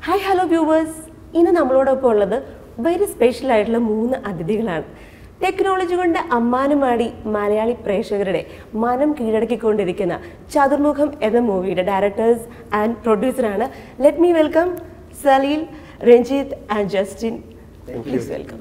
Hi hello viewers ഇന്ന് നമ്മളോടൊപ്പം ഉള്ളത് വെരി സ്പെഷ്യൽ ആയിട്ടുള്ള മൂന്ന് അതിഥികളാണ് ടെക്നോളജി കൊണ്ട് അമ്മാനമാടി മലയാളി പ്രേക്ഷകരുടെ മനം കീഴടക്കിക്കൊണ്ടിരിക്കുന്ന ചതുർമുഖം എന്ന മൂവിയുടെ ഡയറക്ടേഴ്സ് ആൻഡ് പ്രൊഡ്യൂസറാണ് let me welcome Salil Ranjith and Justin please welcome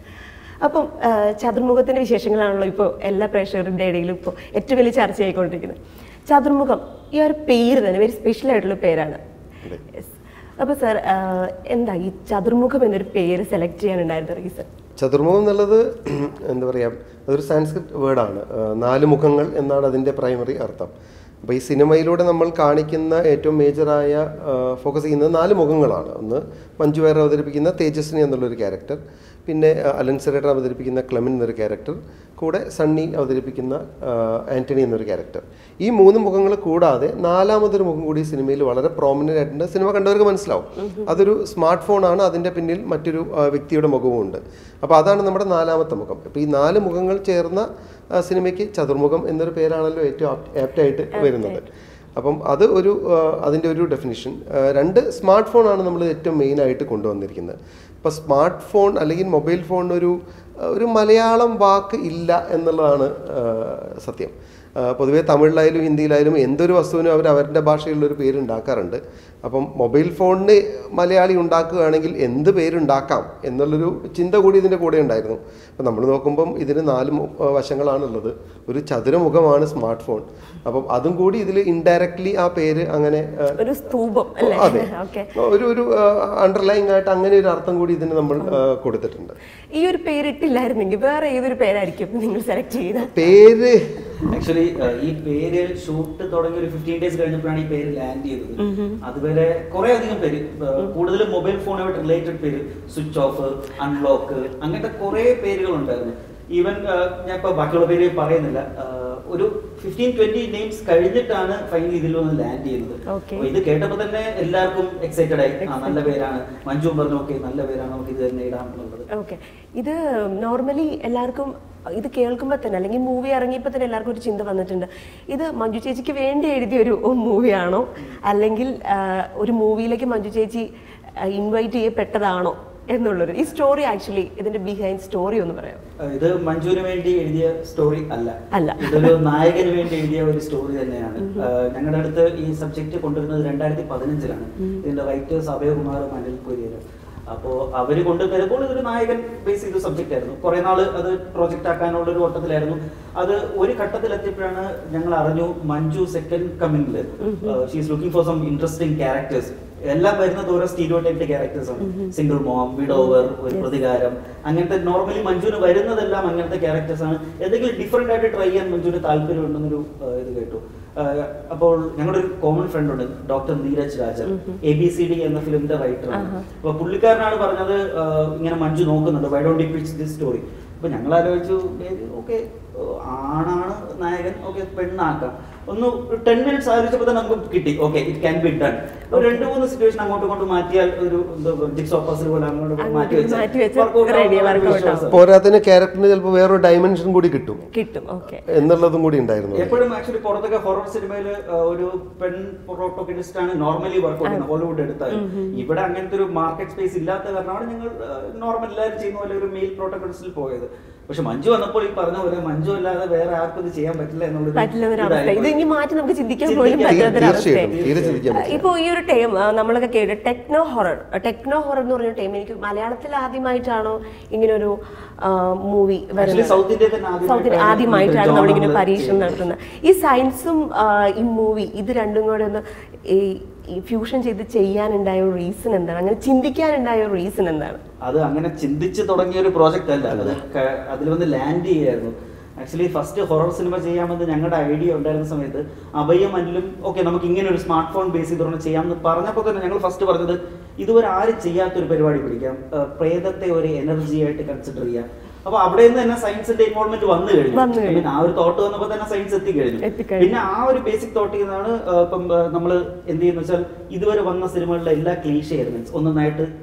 അപ്പം ആ, ചതുർമുഖത്തിന്റെ വിശേഷങ്ങളാണല്ലോ ഇപ്പോൾ എല്ലാ പ്രേക്ഷകരുടെ ഇടയിലും ഇപ്പോൾ ഏറ്റവും വലിയ ചർച്ചയായിക്കൊണ്ടിരിക്കുന്നത് ചതുർമുഖം ഈ ഒരു പേര് തന്നെ വെരി സ്പെഷ്യൽ ആയിട്ടുള്ള പേരാണ് Yes. അപ്പൊ സാർ എന്താ ഈ ചതുർമുഖം എന്നൊരു പേര് സെലക്ട് ചെയ്യാനുണ്ടായിരുന്ന റീസൺ ചതുർമുഖം എന്നുള്ളത് എന്താ പറയുക അതൊരു സാൻസ്ക്രിറ്റ് വേർഡാണ് നാല് മുഖങ്ങൾ എന്നാണ് അതിൻ്റെ പ്രൈമറി അർത്ഥം അപ്പോൾ ഈ സിനിമയിലൂടെ നമ്മൾ കാണിക്കുന്ന ഏറ്റവും മേജറായ ഫോക്കസ് ചെയ്യുന്നത് നാല് മുഖങ്ങളാണ് ഒന്ന് മഞ്ജു വാര്യർ അവതരിപ്പിക്കുന്ന തേജസ്വിനി എന്നുള്ളൊരു ക്യാരക്ടർ പിന്നെ ആ, അലൻ സെറേറ്റർ അവതരിപ്പിക്കുന്ന ക്ലെമൻ എന്നൊരു ക്യാരക്ടർ കൂടെ സണ്ണി അവതരിപ്പിക്കുന്ന ആ, ആന്റണി എന്നൊരു ക്യാരക്ടർ ഈ മൂന്ന് മുഖങ്ങൾ കൂടാതെ നാലാമതൊരു മുഖം കൂടി ഈ സിനിമയിൽ വളരെ പ്രോമിനൻ്റ് ആയിട്ടുണ്ട് സിനിമ കണ്ടവർക്ക് മനസ്സിലാവും അതൊരു സ്മാർട്ട് ഫോണാണ് അതിൻ്റെ പിന്നിൽ മറ്റൊരു ആ, വ്യക്തിയുടെ മുഖവും ഉണ്ട് അപ്പോൾ അതാണ് നമ്മുടെ നാലാമത്തെ മുഖം അപ്പോൾ ഈ നാല് മുഖങ്ങൾ ചേർന്ന ആ, സിനിമയ്ക്ക് ചതുർമുഖം എന്നൊരു പേരാണല്ലോ ഏറ്റവും ആപ്റ്റായിട്ട് വരുന്നത് അപ്പം അത് ഒരു ആ, അതിൻ്റെ ഒരു ഡെഫിനിഷൻ രണ്ട് സ്മാർട്ട് ഫോണാണ് നമ്മൾ ഏറ്റവും മെയിനായിട്ട് കൊണ്ടുവന്നിരിക്കുന്നത് ഇപ്പോൾ സ്മാർട്ട് ഫോൺ അല്ലെങ്കിൽ മൊബൈൽ ഫോണിന് ഒരു ഒരു മലയാളം വാക്ക് ഇല്ല എന്നുള്ളതാണ് ആ, സത്യം ആ, പൊതുവേ തമിഴിലായാലും ഹിന്ദിയിലായാലും എന്തൊരു വസ്തുവിനും അവർ അവരുടെ ഭാഷയിലുള്ളൊരു പേര് ഉണ്ടാക്കാറുണ്ട് അപ്പം മൊബൈൽ ഫോണിന് മലയാളി ഉണ്ടാക്കുകയാണെങ്കിൽ എന്ത് പേരുണ്ടാക്കാം എന്നുള്ളൊരു ചിന്ത കൂടി ഇതിൻ്റെ കൂടെ ഉണ്ടായിരുന്നു അപ്പം നമ്മൾ നോക്കുമ്പം ഇതിന് നാല് മു- ആ, വശങ്ങളാണുള്ളത് ഒരു ചതുരമുഖമാണ് സ്മാർട്ട് ഫോൺ അപ്പം അതും കൂടി ഇതിൽ ഇൻഡയറക്ട്ലി ആ പേര് അങ്ങനെ ആ, ഒരു സ്തൂപം അല്ലേ അതെ ഓക്കെ ഒരു ഒരു അണ്ടർലൈങ് ആയിട്ട് അങ്ങനെ ഒരു അർത്ഥം കൂടി ഇതിന് നമ്മൾ ആ, കൊടുത്തിട്ടുണ്ട് ഈ ഒരു പേരിട്ടില്ലായിരുന്നെങ്കിൽ വേറെ ഏതൊരു പേരായിരിക്കും നിങ്ങൾ സെലക്ട് ചെയ്തത് പേര് ആക്ച്വലി ഈ പേര് ഷൂട്ട് തുടങ്ങി ഒരു ഫിഫ്റ്റീൻ ഡേയ്സ് കഴിഞ്ഞപ്പോഴാണ് ഈ പേര് ലാൻഡ് ചെയ്തത് അതുവരെ കുറെ അധികം പേര് ഏഹ്, കൂടുതലും മൊബൈൽ ഫോണുമായിട്ട് റിലേറ്റഡ് പേര് സ്വിച്ച് ഓഫ് അൺലോക്ക് അങ്ങനത്തെ കുറെ പേരുകൾ ഉണ്ടായിരുന്നു ഈവൻ ഞാൻ ഇപ്പൊ ബാക്കിയുള്ള പേര് പറയുന്നില്ല ഏഹ്, ഒരു ഫിഫ്റ്റീൻ ട്വന്റി നെയിംസ് കഴിഞ്ഞിട്ടാണ് ഫൈനലി ഇതിൽ വന്ന് ലാൻഡ് ചെയ്യുന്നത് Okay. അപ്പൊ ഇത് കേട്ടപ്പോൾ തന്നെ എല്ലാവർക്കും എക്സൈറ്റഡ് ആയി ആ നല്ല പേരാണ് മഞ്ജു പറഞ്ഞു ഓക്കെ നല്ല പേരാണ് നമുക്ക് ഇത് തന്നെ ഇടാം എന്നുള്ളത് ഓക്കെ ഇത് നോർമലി എല്ലാവർക്കും ഇത് കേൾക്കുമ്പോൾ തന്നെ അല്ലെങ്കിൽ മൂവി ഇറങ്ങിയപ്പോൾ തന്നെ എല്ലാവർക്കും ഒരു ചിന്ത വന്നിട്ടുണ്ട് ഇത് മഞ്ജു ചേച്ചിക്ക് വേണ്ടി എഴുതിയ ഒരു മൂവിയാണോ അല്ലെങ്കിൽ ആ, ഒരു മൂവിയിലേക്ക് മഞ്ജു ചേച്ചി ഇൻവൈറ്റ് ചെയ്യപ്പെട്ടതാണോ എന്നുള്ളൊരു ഈ സ്റ്റോറി ആക്ച്വലി ഇതിന്റെ ബിഹൈൻഡ് സ്റ്റോറി ഒന്ന് പറയാം ഇത് മഞ്ജുവിന് വേണ്ടി എഴുതിയ സ്റ്റോറി അല്ല അല്ല. ഇതൊരു നായകന് വേണ്ടി എഴുതിയ ഒരു സ്റ്റോറി തന്നെയാണ് ഞങ്ങളുടെ അടുത്ത് ഈ സബ്ജക്ട് കൊണ്ടുവരുന്നത് രണ്ടായിരത്തി പതിനഞ്ചിലാണ് ഇതിന്റെ റൈറ്റേഴ്സ് അഭയകുമാറും അനിൽ കുര്യരും അപ്പോൾ അവര് കൊണ്ടുവരുമ്പോൾ ഇതൊരു നായകൻ ബേസ് ചെയ്ത സബ്ജക്റ്റ് ആയിരുന്നു കുറെ നാള് അത് പ്രോജക്റ്റ് ആക്കാനുള്ള ഒരു ഓട്ടത്തിലായിരുന്നു അത് ഒരു ഘട്ടത്തിലെത്തിയപ്പോഴാണ് ഞങ്ങൾ അറിഞ്ഞു മഞ്ജു സെക്കൻഡ് കമ്മിങ്ങില് she's looking for some interesting characters എല്ലാം വരുന്നത് ഓരോ സ്റ്റീരിയോ ടൈപ്പ് ക്യാരക്ടേഴ്സ് ആണ് സിംഗിൾ മോം വിഡോവർ ഒരു പ്രതികാരം അങ്ങനത്തെ നോർമലി മഞ്ജുവിന് വരുന്നതെല്ലാം അങ്ങനത്തെ ക്യാരക്ടേഴ്സ് ആണ് എന്തെങ്കിലും ഡിഫറെന്റ് ആയിട്ട് ട്രൈ ചെയ്യാൻ മഞ്ജുവിന് താല്പര്യം ഉണ്ടെന്നൊരു ആ, ഇത് കേട്ടു ആ, അപ്പോൾ ഞങ്ങളുടെ ഒരു കോമൺ ഫ്രണ്ട് ഉണ്ട് doctor Neeraj Rajan A B C D എന്ന ഫിലിമിന്റെ റൈറ്റർ ആണ് അപ്പൊ പുള്ളിക്കാരനാണ് പറഞ്ഞത് ആ, ഇങ്ങനെ മഞ്ജു നോക്കുന്നുണ്ട് why don't pitch this story അപ്പൊ ഞങ്ങൾ ആലോചിച്ചു ഓക്കെ ആണാണ് നായകൻ ഓക്കെ പെണ്ണാക്കാം ഒന്ന് ടെൻ മിനിറ്റ്സ് ആലോചിച്ചപ്പോൾ തന്നെ നമുക്ക് കിട്ടി okay it can be done ഒരു രണ്ട് മൂന്ന് സിറ്റുവേഷൻ അങ്ങോട്ടും ഇങ്ങോട്ടും മാറ്റിയാൽ ഒരു ജിക്സ് ഓപ്പസിൽ പോലെ അങ്ങോട്ട് ഇങ്ങോട്ട് മാറ്റി അങ്ങോട്ട് മാറ്റി വെച്ചാൽ വെച്ചാൽ workout ready, ആവുന്ന ഒരു workout വിശ്വാസം. ആവും. പോരാത്തിന് ക്യാരക്ടറിന് ചിലപ്പോൾ വേറൊരു ഡയമെൻഷൻ കൂടി കിട്ടും കിട്ടും ഓക്കെ എന്നുള്ളതും കൂടി ഉണ്ടായിരുന്നു എപ്പോഴും ആക്ച്വലി പുറത്തൊക്കെ ഹൊറർ സിനിമയിൽ ഒരു പെൺ പ്രോട്ടോഗണിസ്റ്റ് ആണ് നോർമലി വർക്ക് ചെയ്യുന്നത് ഹോളിവുഡ് എടുത്താൽ ഇവിടെ അങ്ങനത്തെ ഒരു മാർക്കറ്റ് സ്പേസ് ഇല്ലാത്ത കാരണമാണ് ഞങ്ങൾ നോർമൽ എല്ലാവരും ചെയ്യുന്ന പോലെ ഒരു മെയിൽ പ്രോട്ടോഗണിസ്റ്റിൽ പോയത് പക്ഷെ മഞ്ജു വന്നപ്പോൾ ഈ പറഞ്ഞ പോലെ മഞ്ജു അല്ലാതെ വേറെ ആർക്കും ഇത് ചെയ്യാൻ പറ്റില്ല എന്നുള്ളൊരു പറ്റില്ല എന്നൊരവസ്ഥ ഇത് ഇതായിപ്പോയി. ഇനി മാറ്റി നമുക്ക് ചിന്തിക്കാൻ ചിന്തിക്കാൻ പോലും തീർച്ചയായും, പറ്റാത്തൊരവസ്ഥയാണ് തീരെ ചിന്തിക്കാൻ പറ്റില്ല. ഇപ്പോൾ ഈ ഒരു ടൈം നമ്മളൊക്കെ കേട്ട് ടെക്നോ ഹൊറർ ടെക്നോ ഹൊറർ എന്ന് പറഞ്ഞ ടൈം എനിക്ക് മലയാളത്തിൽ ആദ്യമായിട്ടാണോ ഇങ്ങനെ ഒരു മൂവി Actually, South India തന്നെ ആദ്യമായിട്ടാണ് സൗത്ത് ആദ്യമായിട്ടാണ് genre നമ്മളിങ്ങനെ നമ്മള് പരീക്ഷണം ചെയ്യുന്നത്. നടത്തുന്നത് ഈ സയൻസും ഈ മൂവി ഇത് രണ്ടും കൂടെ ഒന്ന് ഈ ഫ്യൂഷൻ ചെയ്ത് ചെയ്യാനുണ്ടായ ഒരു റീസൺ എന്താണ് അങ്ങനെ ചിന്തിക്കാനുണ്ടായ ഒരു റീസൺ എന്താണ് അത് അങ്ങനെ ചിന്തിച്ച് തുടങ്ങിയ ഒരു പ്രോജക്റ്റ് അല്ല അത് ക- അതിൽ വന്ന് ലാൻഡ് ചെയ്യായിരുന്നു ആക്ച്വലി ഫസ്റ്റ് ഹൊറർ സിനിമ ചെയ്യാമെന്ന് ഞങ്ങളുടെ ഐഡിയ ഉണ്ടായിരുന്ന സമയത്ത് അഭയം അനിലും ഓക്കെ നമുക്ക് ഇങ്ങനെ ഒരു സ്മാർട്ട് ഫോൺ ബേസ് ചെയ്തുകൊണ്ട് ചെയ്യാമെന്ന് പറഞ്ഞപ്പോൾ തന്നെ ഞങ്ങൾ ഫസ്റ്റ് പറഞ്ഞത് ഇതുവരെ ആരും ചെയ്യാത്തൊരു പരിപാടി പിടിക്കാം ആ, പ്രേതത്തെ ഒരു എനർജി ആയിട്ട് കൺസിഡർ ചെയ്യാം അപ്പൊ അവിടെ നിന്ന് തന്നെ സയൻസിന്റെ ഇൻവോൾവ്മെന്റ് വന്നു കഴിഞ്ഞു വന്നു കഴിഞ്ഞു. പിന്നെ ആ ഒരു തോട്ട് വന്നപ്പോൾ തന്നെ സയൻസ് എത്തിക്കഴിഞ്ഞു എത്തിക്കഴിഞ്ഞു. പിന്നെ ആ ഒരു ബേസിക് തോട്ടിൽ നിന്നാണ് ആ, ഇപ്പം നമ്മൾ എന്ത് ചെയ്യുന്ന വെച്ചാൽ ഇതുവരെ വന്ന സിനിമകളിലെ എല്ലാ ക്ലീഷ എലിമെന്റ്സ് ഒന്നൊന്നായിട്ട്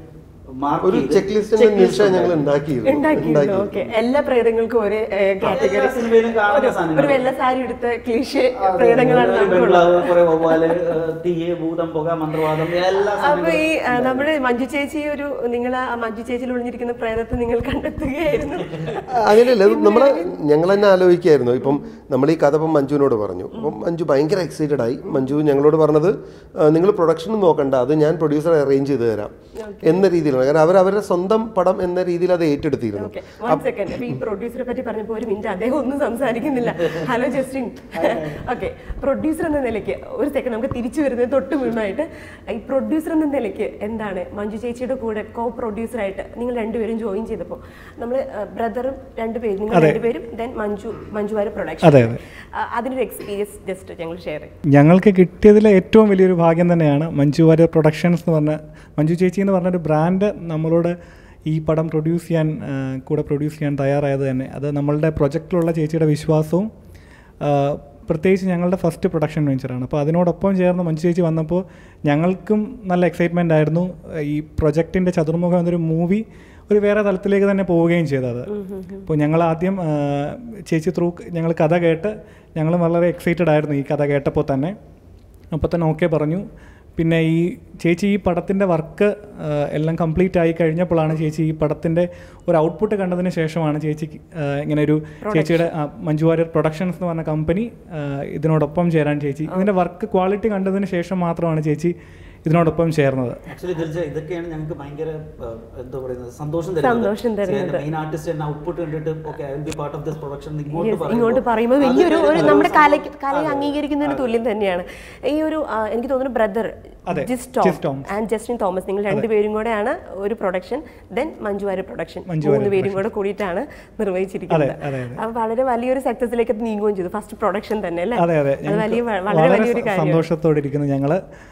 mark ഒരു ചെയ്ത് ചെക്ക് ലിസ്റ്റ് checklist നിമിഷം ഞങ്ങൾ ഉണ്ടായിരുന്നു. ഉണ്ടാക്കിയിരുന്നു ഉണ്ടാക്കിയിരുന്നു ഉണ്ടാക്കിയിരുന്നു. ഓക്കെ എല്ലാ പ്രേതങ്ങൾക്കും ഒരേ കാറ്റഗറി എല്ലാ സിനിമയിലും കാണുന്ന സാധനങ്ങൾ. ഒരു വെള്ള സാരി എടുത്ത് ക്ലീഷേ അതെ, പ്രേതങ്ങളാണ് ഒരു നമുക്കുള്ളത് ബംഗ്ലാവ്, കുറെ വവ്വാല്, ഏഹ്, തീയ് ഭൂതം പുക മന്ത്രവാദം എല്ലാ അപ്പൊ സാധനങ്ങളും ഈ ആ, നമ്മുടെ മഞ്ജു ചേച്ചി ഒരു നിങ്ങൾ ആ മഞ്ജു ചേച്ചിയിൽ ഒളിഞ്ഞിരിക്കുന്ന പ്രേതത്തെ നിങ്ങൾ കണ്ടെത്തുകയായിരുന്നു അങ്ങനെയല്ല ഇത് നമ്മള് ഞങ്ങൾ തന്നെ ആലോചിക്കായിരുന്നു ഇപ്പം നമ്മൾ ഈ കഥ ഇപ്പം മഞ്ജുവിനോട് പറഞ്ഞു അപ്പം മഞ്ജു ഭയങ്കര എക്സൈറ്റഡ് ആയി മഞ്ജു ഞങ്ങളോട് പറഞ്ഞത് നിങ്ങൾ പ്രൊഡക്ഷൻ നോക്കണ്ട അത് ഞാൻ പ്രൊഡ്യൂസറെ അറേഞ്ച് ചെയ്ത് തരാം എന്ന രീതിയിലാണ് കാരണം അവർ അവരുടെ സ്വന്തം പടം എന്ന രീതിയിൽ അത് ഏറ്റെടുത്തിരുന്നു ഓക്കെ വൺ സെക്കൻഡ് അപ്പൊ ഈ പ്രൊഡ്യൂസറെ പറ്റി പറഞ്ഞപ്പോൾ ഒരു മിനിറ്റ് അദ്ദേഹം ഒന്നും സംസാരിക്കുന്നില്ല ഹലോ ജസ്റ്റിൻ ഓക്കെ പ്രൊഡ്യൂസർ എന്ന നിലയ്ക്ക് ഒരു സെക്കൻഡ് നമുക്ക് തിരിച്ചു വരുന്നത് തൊട്ട് മുമ്പായിട്ട് ഈ പ്രൊഡ്യൂസർ എന്ന നിലയ്ക്ക് എന്താണ് മഞ്ജു ചേച്ചിയുടെ കൂടെ കോ പ്രൊഡ്യൂസറായിട്ട് നിങ്ങൾ രണ്ടുപേരും ജോയിൻ ചെയ്തപ്പോൾ നമ്മൾ ബ്രദറും രണ്ടുപേരും നിങ്ങൾ രണ്ടുപേരും ദെൻ മഞ്ജു മഞ്ജുവാര് പ്രൊഡക്ഷൻ അതെ, അതെ. അതിനൊരു എക്സ്പീരിയൻസ് ജസ്റ്റ് ഞങ്ങൾ ഷെയർ ചെയ്യും ഞങ്ങൾക്ക് കിട്ടിയതിലെ ഏറ്റവും വലിയൊരു ഭാഗ്യം തന്നെയാണ് മഞ്ജു വാര്യർ പ്രൊഡക്ഷൻസ് എന്ന് പറഞ്ഞ മഞ്ജു ചേച്ചി എന്ന് പറഞ്ഞൊരു ബ്രാൻഡ് നമ്മളോട് ഈ പടം പ്രൊഡ്യൂസ് ചെയ്യാൻ ആ, കൂടെ പ്രൊഡ്യൂസ് ചെയ്യാൻ തയ്യാറായത് തന്നെ അത് നമ്മളുടെ പ്രൊജക്റ്റിലുള്ള ചേച്ചിയുടെ വിശ്വാസവും ആ, പ്രത്യേകിച്ച് ഞങ്ങളുടെ ഫസ്റ്റ് പ്രൊഡക്ഷൻ വെഞ്ചറാണ് അപ്പോൾ അതിനോടൊപ്പം ചേർന്ന് മഞ്ജു ചേച്ചി വന്നപ്പോൾ ഞങ്ങൾക്കും നല്ല എക്സൈറ്റ്മെൻ്റ് ആയിരുന്നു ഈ പ്രൊജക്റ്റിൻ്റെ ചതുർമുഖം എന്നൊരു മൂവി ഒരു വേറെ തലത്തിലേക്ക് തന്നെ പോവുകയും ചെയ്തത് അപ്പോൾ ഞങ്ങൾ ആദ്യം ആ, ചേച്ചി ത്രൂ ഞങ്ങൾ കഥ കേട്ട് ഞങ്ങൾ വളരെ എക്സൈറ്റഡ് ആയിരുന്നു ഈ കഥ കേട്ടപ്പോൾ തന്നെ അപ്പോൾ തന്നെ ഓക്കെ പറഞ്ഞു പിന്നെ ഈ ചേച്ചി ഈ പടത്തിൻ്റെ വർക്ക് എല്ലാം കംപ്ലീറ്റ് ആയി കഴിഞ്ഞപ്പോഴാണ് ചേച്ചി ഈ പടത്തിൻ്റെ ഒരു ഔട്ട്പുട്ട് കണ്ടതിന് ശേഷമാണ് ചേച്ചി ഇങ്ങനെ ഒരു ചേച്ചിയുടെ ആ, മഞ്ജു വാര്യർ പ്രൊഡക്ഷൻസ് എന്ന് പറഞ്ഞ കമ്പനി ഇതിനോടൊപ്പം ചേരാൻ ചേച്ചി ഇതിൻ്റെ വർക്ക് ക്വാളിറ്റി കണ്ടതിന് ശേഷം മാത്രമാണ് ചേച്ചി ഇതിനോടൊപ്പം ചേർന്നത് ആക്ച്വലി ദിൽജ ഇതൊക്കെയാണ് ഞങ്ങൾക്ക് ഭയങ്കര ഏഹ്, എന്താ പറയുന്നത് സന്തോഷം സന്തോഷം തരുന്നത്. മെയിൻ ആർട്ടിസ്റ്റ് തന്നെ ഔട്ട്പുട്ട് കണ്ടിട്ട് okay I will be part of this production Yes, ഇങ്ങോട്ട് പറയുമ്പോൾ വലിയൊരു ഒരു നമ്മുടെ കലയ്ക്ക് കലയെ അംഗീകരിക്കുന്നതിന് തുല്യം തന്നെയാണ് ഈ ഒരു ആ, എനിക്ക് തോന്നുന്നു ബ്രദർ അതെ, ജിസ് ജിസ് ടോം ആൻഡ് ജസ്റ്റിൻ തോമസ് നിങ്ങൾ രണ്ടുപേരും കൂടെയാണ് ഒരു production then Manju Warrier production Manju മൂന്ന് പേരും കൂടെ കൂടിയിട്ടാണ് നിർവഹിച്ചിരിക്കുന്നത് അതെ, അതെ, അപ്പൊ വളരെ വലിയൊരു സക്സസിലേക്ക് അത് നീങ്ങുകയും ചെയ്തു ഫസ്റ്റ് പ്രൊഡക്ഷൻ തന്നെ അല്ലേ അതെ അതെ അത് വലിയ ഞങ്ങൾക്ക് വളരെ വളരെ വലിയൊരു സ- കാര്യം സന്തോഷത്തോടെ ഇരിക്കുന്നു ഞങ്ങൾ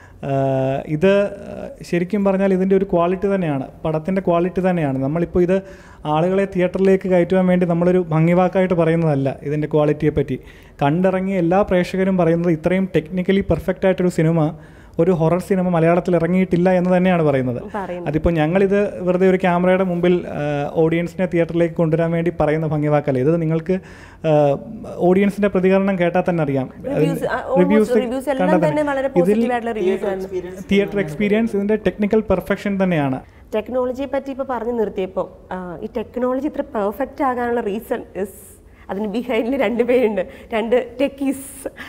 ഇത് ആ, ശരിക്കും പറഞ്ഞാൽ ഇതിൻ്റെ ഒരു ക്വാളിറ്റി തന്നെയാണ് പടത്തിൻ്റെ ക്വാളിറ്റി തന്നെയാണ് നമ്മളിപ്പോൾ ഇത് ആളുകളെ തിയേറ്ററിലേക്ക് കയറ്റുവാൻ വേണ്ടി നമ്മളൊരു ഭംഗിവാക്കായിട്ട് പറയുന്നതല്ല ഇതിൻ്റെ ക്വാളിറ്റിയെ പറ്റി കണ്ടിറങ്ങിയ എല്ലാ പ്രേക്ഷകരും പറയുന്നത് ഇത്രയും ടെക്നിക്കലി പെർഫെക്റ്റ് ആയിട്ടൊരു സിനിമ ഒരു ഹൊറർ സിനിമ മലയാളത്തിൽ ഇറങ്ങിയിട്ടില്ല എന്ന് തന്നെയാണ് പറയുന്നത് പറയുന്നത്. അതിപ്പോൾ ഞങ്ങളിത് വെറുതെ ഒരു ക്യാമറയുടെ മുമ്പിൽ ഓഡിയൻസിനെ തിയേറ്ററിലേക്ക് കൊണ്ടുവരാൻ വേണ്ടി പറയുന്ന ഭംഗിവാക്കല്ല ഇത് നിങ്ങൾക്ക് ഓഡിയൻസിന്റെ പ്രതികരണം കേട്ടാൽ തന്നെ അറിയാം Reviews, ആ, almost reviews എല്ലാം തന്നെ വളരെ positive ആയിട്ടുള്ള reviews ആണ്. തിയേറ്റർ എക്സ്പീരിയൻസ് ഇതിന്റെ ടെക്നിക്കൽ പെർഫെക്ഷൻ തന്നെയാണ് ടെക്നോളജിയെ പറ്റി ഇപ്പോൾ പറഞ്ഞു നിർത്തിയപ്പോൾ ഈ ടെക്നോളജി ഇത്ര പെർഫെക്റ്റ് ആകാനുള്ള റീസൺ ഇസ് അതിന് ബിഹൈൻഡിൽ രണ്ട് പേരുണ്ട് രണ്ട് ടെക്കീസ്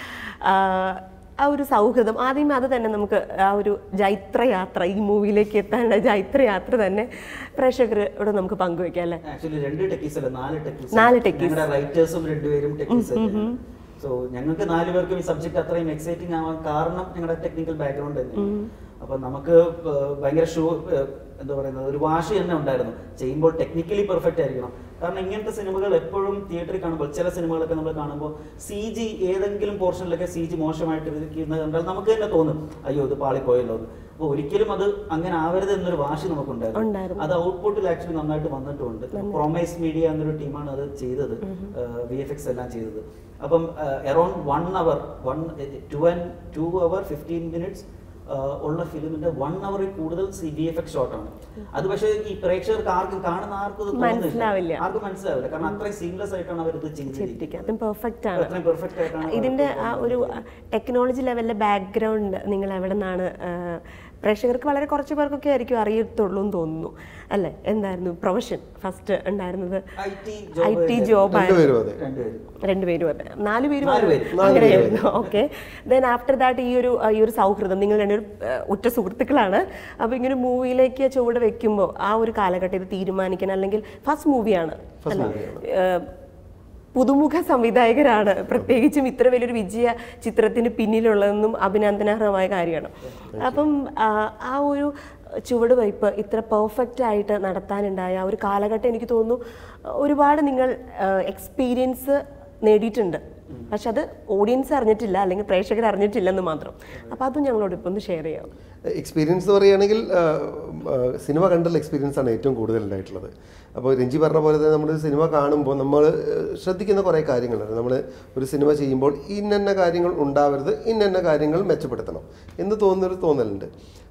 ആ ഒരു സൗഹൃദം ആദ്യമേ അത് തന്നെ നമുക്ക് ആ ഒരു ജൈത്രയാത്ര ഈ മൂവിയിലേക്ക് എത്താനുള്ള ജൈത്രയാത്ര തന്നെ പ്രേക്ഷകരോട് നമുക്ക് പങ്കുവെക്കാം അല്ലേ ആക്ച്വലി രണ്ട് ടെക്കീസ് അല്ല നാല് ടെക്കീസ് നാല് techies. ഞങ്ങളുടെ റൈറ്റേഴ്സും രണ്ടുപേരും ടെക്കീസ് സോ ഞങ്ങൾക്ക് നാല് പേർക്കും ഈ സബ്ജക്ട് അത്രയും എക്സൈറ്റിംഗ് ആവാൻ കാരണം ഞങ്ങളുടെ ടെക്നിക്കൽ ബാക്ക്ഗ്രൗണ്ട് തന്നെയാണ് അപ്പൊ നമുക്ക് ഏഹ്, ഭയങ്കര ഷോ ഏഹ്, എന്താ പറയുന്നത് ഒരു വാശി തന്നെ ഉണ്ടായിരുന്നു ചെയ്യുമ്പോൾ ടെക്നിക്കലി പെർഫെക്റ്റ് ആയിരിക്കണം കാരണം ഇങ്ങനത്തെ സിനിമകൾ എപ്പോഴും തിയേറ്ററിൽ കാണുമ്പോൾ ചില സിനിമകളൊക്കെ നമ്മൾ കാണുമ്പോൾ സി ജി ഏതെങ്കിലും പോർഷനിലൊക്കെ സി ജി മോശമായിട്ട് ഇരിക്കുന്നത് കണ്ടാൽ നമുക്ക് തന്നെ തോന്നും അയ്യോ ഇത് പാളിപ്പോയല്ലോ എന്ന് അപ്പോൾ ഒരിക്കലും അത് അങ്ങനെ ആവരുത് എന്നൊരു വാശി നമുക്കുണ്ടായിരുന്നു ഉണ്ടായിരുന്നു. അത് ഔട്ട്പുട്ടിൽ ആക്ച്വലി നന്നായിട്ട് വന്നിട്ടുണ്ട് പ്രൊമൈസ് മീഡിയ എന്നൊരു ടീമാണ് അത് ചെയ്തത് വി എഫ് എക്സ് എല്ലാം ചെയ്തത് അപ്പം around one hour one two and two hour fifteen minutes ഉള്ള ഫിലിമിന്റെ വൺ അവറിൽ കൂടുതൽ സി വി എഫ് എക്സ് ഷോട്ടാണ് അത് പക്ഷേ ഈ പ്രേക്ഷകർക്ക് ആർക്കും കാണുന്ന ആർക്കും ഇത് തോന്നുന്നില്ല. മനസ്സിലാവില്ല. ആർക്കും മനസ്സിലാവില്ല കാരണം അത്രയും സീംലെസ് ആയിട്ടാണ് അവർ ഇത് ചെയ്തിരിക്കുന്നത് ചെയ്തിരിക്കുക അതും പെർഫെക്റ്റ് ആണ് അത്രയും പെർഫെക്റ്റ് ആയിട്ടാണ് ഇതിന്റെ ആ ഒരു ടെക്നോളജി ലെവലിലെ ബാക്ക്ഗ്രൗണ്ട് നിങ്ങൾ എവിടെ നിന്നാണ് പ്രേക്ഷകർക്ക് വളരെ കുറച്ച് പേർക്കൊക്കെ ആയിരിക്കും അറിയത്തുള്ളൂ എന്ന് തോന്നുന്നു അല്ലേ എന്തായിരുന്നു പ്രൊഫഷൻ ഫസ്റ്റ് ഉണ്ടായിരുന്നത് I T I T job രണ്ടുപേരും അതെ രണ്ടുപേരും രണ്ടുപേരും അതെ നാല് പേരും നാല് പേര്. അങ്ങനെയായിരുന്നു ഓക്കെ ദെൻ ആഫ്റ്റർ ദാറ്റ് ഈ ഒരു ഈ ഒരു സൗഹൃദം നിങ്ങൾ രണ്ടുപേരും ഏഹ്, ഉറ്റ സുഹൃത്തുക്കളാണ് അപ്പോൾ ഇങ്ങനെ മൂവിയിലേക്ക് ചുവട് വെക്കുമ്പോൾ ആ ഒരു കാലഘട്ടം ഇത് തീരുമാനിക്കാൻ അല്ലെങ്കിൽ ഫസ്റ്റ് മൂവിയാണ് അല്ലേ ഏഹ്, പുതുമുഖ സംവിധായകരാണ് പ്രത്യേകിച്ചും ഇത്ര വലിയൊരു വിജയ ചിത്രത്തിന് പിന്നിലുള്ളതെന്നും അഭിനന്ദനാർഹമായ കാര്യമാണ് അപ്പം ആ, ആ ഒരു ചുവടുവയ്പ് ഇത്ര പെർഫെക്റ്റ് ആയിട്ട് നടത്താനുണ്ടായ ആ ഒരു കാലഘട്ടം എനിക്ക് തോന്നുന്നു ഒരുപാട് നിങ്ങൾ എക്സ്പീരിയൻസ് നേടിയിട്ടുണ്ട് പക്ഷെ അത് ഓഡിയൻസ് അറിഞ്ഞിട്ടില്ല അല്ലെങ്കിൽ പ്രേക്ഷകർ അറിഞ്ഞിട്ടില്ലെന്ന് മാത്രം അപ്പോൾ അതും ഞങ്ങളോട് ഇപ്പം ഒന്ന് ഷെയർ ചെയ്യാം എക്സ്പീരിയൻസ് എന്ന് പറയുകയാണെങ്കിൽ ആ, ആ, സിനിമ കണ്ടുള്ള എക്സ്പീരിയൻസ് ആണ് ഏറ്റവും കൂടുതൽ ഉണ്ടായിട്ടുള്ളത് അപ്പോൾ രഞ്ജി പറഞ്ഞ പോലെ തന്നെ നമ്മൾ സിനിമ കാണുമ്പോൾ നമ്മൾ ശ്രദ്ധിക്കുന്ന കുറേ കാര്യങ്ങളുണ്ട് നമ്മൾ ഒരു സിനിമ ചെയ്യുമ്പോൾ ഇന്നന്ന കാര്യങ്ങൾ ഉണ്ടാവരുത് ഇന്നന്ന കാര്യങ്ങൾ മെച്ചപ്പെടുത്തണം എന്ന് തോന്നുന്നൊരു തോന്നലുണ്ട്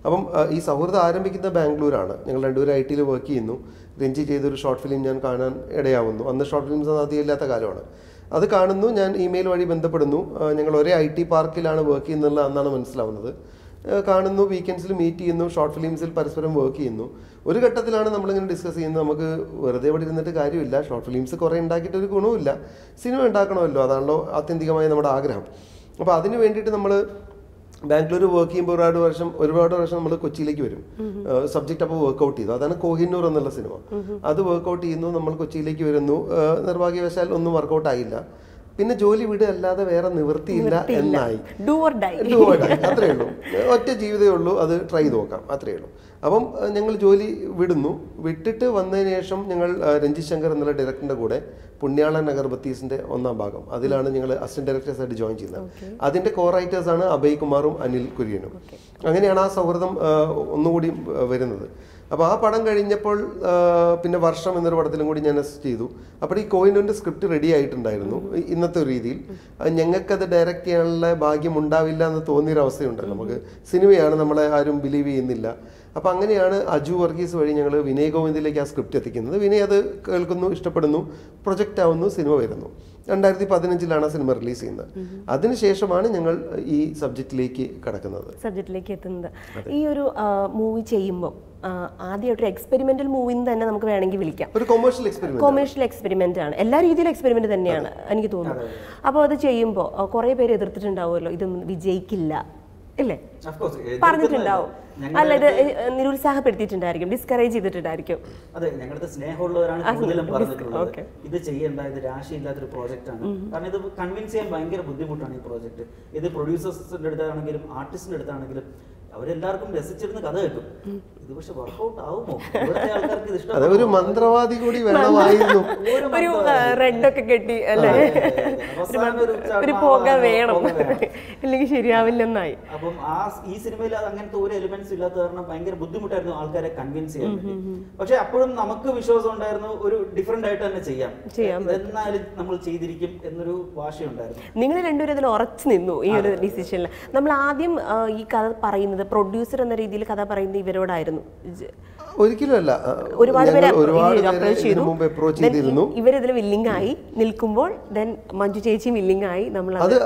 അപ്പം ആ, ഈ സൗഹൃദം ആരംഭിക്കുന്ന ബാംഗ്ലൂരാണ് ഞങ്ങൾ രണ്ടുപേരും ഐ ടിയിൽ വർക്ക് ചെയ്യുന്നു രഞ്ജി ചെയ്തൊരു ഷോർട്ട് ഫിലിം ഞാൻ കാണാൻ ഇടയാവുന്നു അന്ന് ഷോർട്ട് ഫിലിംസ് അധികം ഇല്ലാത്ത കാലമാണ് അത് കാണുന്നു ഞാൻ ഇമെയിൽ വഴി ബന്ധപ്പെടുന്നു ആ, ഞങ്ങൾ ഒരേ ഐ ടി പാർക്കിലാണ് വർക്ക് ചെയ്യുന്നത് അന്നാണ് മനസ്സിലാവുന്നത് ആ, കാണുന്നു വീക്കെൻഡ്സിൽ മീറ്റ് ചെയ്യുന്നു ഷോർട്ട് ഫിലിംസിൽ പരസ്പരം വർക്ക് ചെയ്യുന്നു ഒരു ഘട്ടത്തിലാണ് നമ്മളിങ്ങനെ ഡിസ്കസ് ചെയ്യുന്നത് നമുക്ക് വെറുതെ ഇവിടെ ഇരുന്നിട്ട് കാര്യമില്ല ഷോർട്ട് ഫിലിംസ് കുറേ ഉണ്ടാക്കിയിട്ട് ഒരു ഗുണവുമില്ല സിനിമ ഉണ്ടാക്കണമല്ലോ അതാണല്ലോ ആത്യന്തികമായ നമ്മുടെ ആഗ്രഹം അപ്പോൾ അതിന് വേണ്ടിയിട്ട് നമ്മൾ ബാംഗ്ലൂർ വർക്ക് ചെയ്യുമ്പോൾ ഒരുപാട് വർഷം ഒരുപാട് വർഷം നമ്മൾ കൊച്ചിയിലേക്ക് വരും സബ്ജക്റ്റ് അപ്പോൾ വർക്ക്ഔട്ട് ചെയ്തു അതാണ് കോഹിന്നൂർ എന്നുള്ള സിനിമ അത് വർക്ക്ഔട്ട് ചെയ്യുന്നു നമ്മൾ കൊച്ചിയിലേക്ക് വരുന്നു ആ, നിർഭാഗ്യവശാൽ ഒന്നും വർക്ക്ഔട്ട് ആയില്ല പിന്നെ ജോലി വിടുക അല്ലാതെ വേറെ നിവൃത്തിയില്ല എന്നായി do or die Do or die. അത്രേ ഉള്ളൂ ഒറ്റ ജീവിതമേ ഉള്ളൂ അത് ട്രൈ ചെയ്ത് നോക്കാം അത്രേ ഉള്ളൂ അപ്പം അഹ് ഞങ്ങൾ ജോലി വിടുന്നു വിട്ടിട്ട് വന്നതിന് ശേഷം ഞങ്ങൾ അഹ് രഞ്ജിത് ശങ്കർ എന്നുള്ള ഡയറക്ടറിന്റെ കൂടെ പുണ്യാളൻ അഗർബത്തീസിന്റെ ഒന്നാം ഭാഗം അതിലാണ് ഞങ്ങൾ അസിസ്റ്റന്റ് ഡയറക്ടേഴ്സ് ആയിട്ട് ജോയിൻ ചെയ്യുന്നത് അതിന്റെ കോ റൈറ്റേഴ്സ് ആണ് അഭയ് കുമാറും അനിൽ കുര്യനും അങ്ങനെയാണ് ആ സൗഹൃദം അഹ് ഒന്നുകൂടി അഹ് വരുന്നത് അപ്പോൾ ആ പടം കഴിഞ്ഞപ്പോൾ ആ, പിന്നെ വർഷം എന്നൊരു പടത്തിലും കൂടി ഞാൻ അസിസ്റ്റ് ചെയ്തു അപ്പോൾ ഈ കോയിൻ്റെ സ്ക്രിപ്റ്റ് റെഡി ആയിട്ടുണ്ടായിരുന്നു ഇ- ഇന്നത്തെ ഒരു രീതിയിൽ അത് ഞങ്ങൾക്കത് ഡയറക്റ്റ് ചെയ്യാനുള്ള ഭാഗ്യം ഉണ്ടാവില്ല എന്ന് തോന്നിയൊരു അവസ്ഥയുണ്ട് നമുക്ക് സിനിമയാണ് നമ്മളെ ആരും ബിലീവ് ചെയ്യുന്നില്ല അപ്പോൾ അങ്ങനെയാണ് അജു വർഗീസ് വഴി ഞങ്ങൾ വിനയ് ഗോവിന്ദിലേക്ക് ആ സ്ക്രിപ്റ്റ് എത്തിക്കുന്നത് വിനയ് അത് കേൾക്കുന്നു ഇഷ്ടപ്പെടുന്നു പ്രൊജക്റ്റ് ആവുന്നു സിനിമ വരുന്നു രണ്ടായിരത്തി പതിനഞ്ചിലാണ് ആ സിനിമ റിലീസ് ചെയ്യുന്നത് അതിനുശേഷമാണ് ഞങ്ങൾ ഈ സബ്ജക്റ്റിലേക്ക് കടക്കുന്നത് സബ്ജക്റ്റിലേക്ക് എത്തുന്നത് ഈ ഒരു മൂവി ചെയ്യുമ്പോൾ ആദ്യമായിട്ടൊരു എക്സ്പെരിമെന്റൽ മൂവി തന്നെ നമുക്ക് വേണമെങ്കിൽ വിളിക്കാം ഒരു കൊമേഴ്ഷ്യൽ എക്സ്പെരിമെന്റ് കൊമേഴ്ഷ്യൽ എക്സ്പെരിമെന്റ് ആണ് എല്ലാ രീതിയിലും എക്സ്പെരിമെന്റ് തന്നെയാണ് എനിക്ക് തോന്നുന്നു അപ്പോൾ അത് ചെയ്യുമ്പോൾ കുറേ പേര് എതിർത്തിട്ടുണ്ടാവുമല്ലോ ഇതൊന്നും വിജയിക്കില്ല ഇല്ലേ Of course, പറഞ്ഞിട്ടുണ്ടാവും ഞങ്ങളുടെ അല്ല ഇത് നിരുത്സാഹപ്പെടുത്തിയിട്ടുണ്ടായിരിക്കും ഡിസ്കറേജ് ചെയ്തിട്ടുണ്ടായിരിക്കും അതെ ഞങ്ങളുടെ സ്നേഹമുള്ളവരാണ് ആ, കൂടുതലും dis- പറഞ്ഞിട്ടുള്ളത് okay. ഇത് ചെയ്യേണ്ട ഇത് രാശിയില്ലാത്തൊരു പ്രോജക്റ്റ് ആണ് കാരണം ഇത് കൺവിൻസ് ചെയ്യാൻ ഭയങ്കര ബുദ്ധിമുട്ടാണ് ഈ പ്രോജക്റ്റ് ഇത് പ്രൊഡ്യൂസേഴ്സിന്റെ അടുത്താണെങ്കിലും ആർട്ടിസ്റ്റിന്റെ അടുത്താണെങ്കിലും അവരെല്ലാവർക്കും രസിച്ചിരുന്ന് കഥ കേൾക്കും ഇത് പക്ഷെ വർക്കൗട്ട് ആവുമോ ഇവിടുത്തെ ആൾക്കാർക്ക് ഇത് അതെ ഒരു ഇഷ്ടപ്പെടുമോ? മന്ത്രവാദി കൂടി വേണമായിരുന്നു ഒരു ഒരു മന്ത്രവാദി. റെഡ് ഒക്കെ കെട്ടി അല്ലേ അതെ, അതെ, അതെ. ഒരു അവസാനം ഒരു മന്ത്ര- ച- ഒരു ആ, പുക ആ, വേണം പുക വേണം. ഇല്ലെങ്കിൽ ശരിയാവില്ലെന്നായി അപ്പം ആ സ് ഈ സിനിമയിൽ അത് അങ്ങനത്തെ ഒരു എലിമെന്റ്സ് ഇല്ലാത്ത കാരണം ഭയങ്കര ബുദ്ധിമുട്ടായിരുന്നു ആൾക്കാരെ കൺവിൻസ് ചെയ്യാൻ വേണ്ടി പക്ഷെ അപ്പോഴും നമുക്ക് വിശ്വാസം ഉണ്ടായിരുന്നു ഒരു ഡിഫറെന്റ് ആയിട്ട് തന്നെ ചെയ്യാം ചെയ്യാൻ എന്നാലും നമ്മൾ ചെയ്തിരിക്കും എന്നൊരു വാശയുണ്ടായിരുന്നു നിങ്ങൾ രണ്ടുപേരും അതിൽ ഉറച്ചു നിന്നു ഈ ഒരു ഡിസിഷനിൽ നമ്മൾ ആദ്യം ആ, ഈ കഥ പറയുന്നത് പ്രൊഡ്യൂസർ എന്ന രീതിയിൽ കഥ പറയുന്നത് ഇവരോടായിരുന്നു ജ- ഒരിക്കലും അല്ല ഒരുപാട് പേര് ഞങ്ങൾ ഒരുപാട് പേരെ അപ്രോച്ച് ഇതിനു ചെയ്തു മുമ്പ് അപ്രോച്ച് ചെയ്തിരുന്നു ഇവരിതിൽ വില്ലിംഗ് ആയി നിൽക്കുമ്പോൾ ദെൻ മഞ്ജു ചേച്ചി വില്ലിംഗ് ആയി നമ്മൾ അത്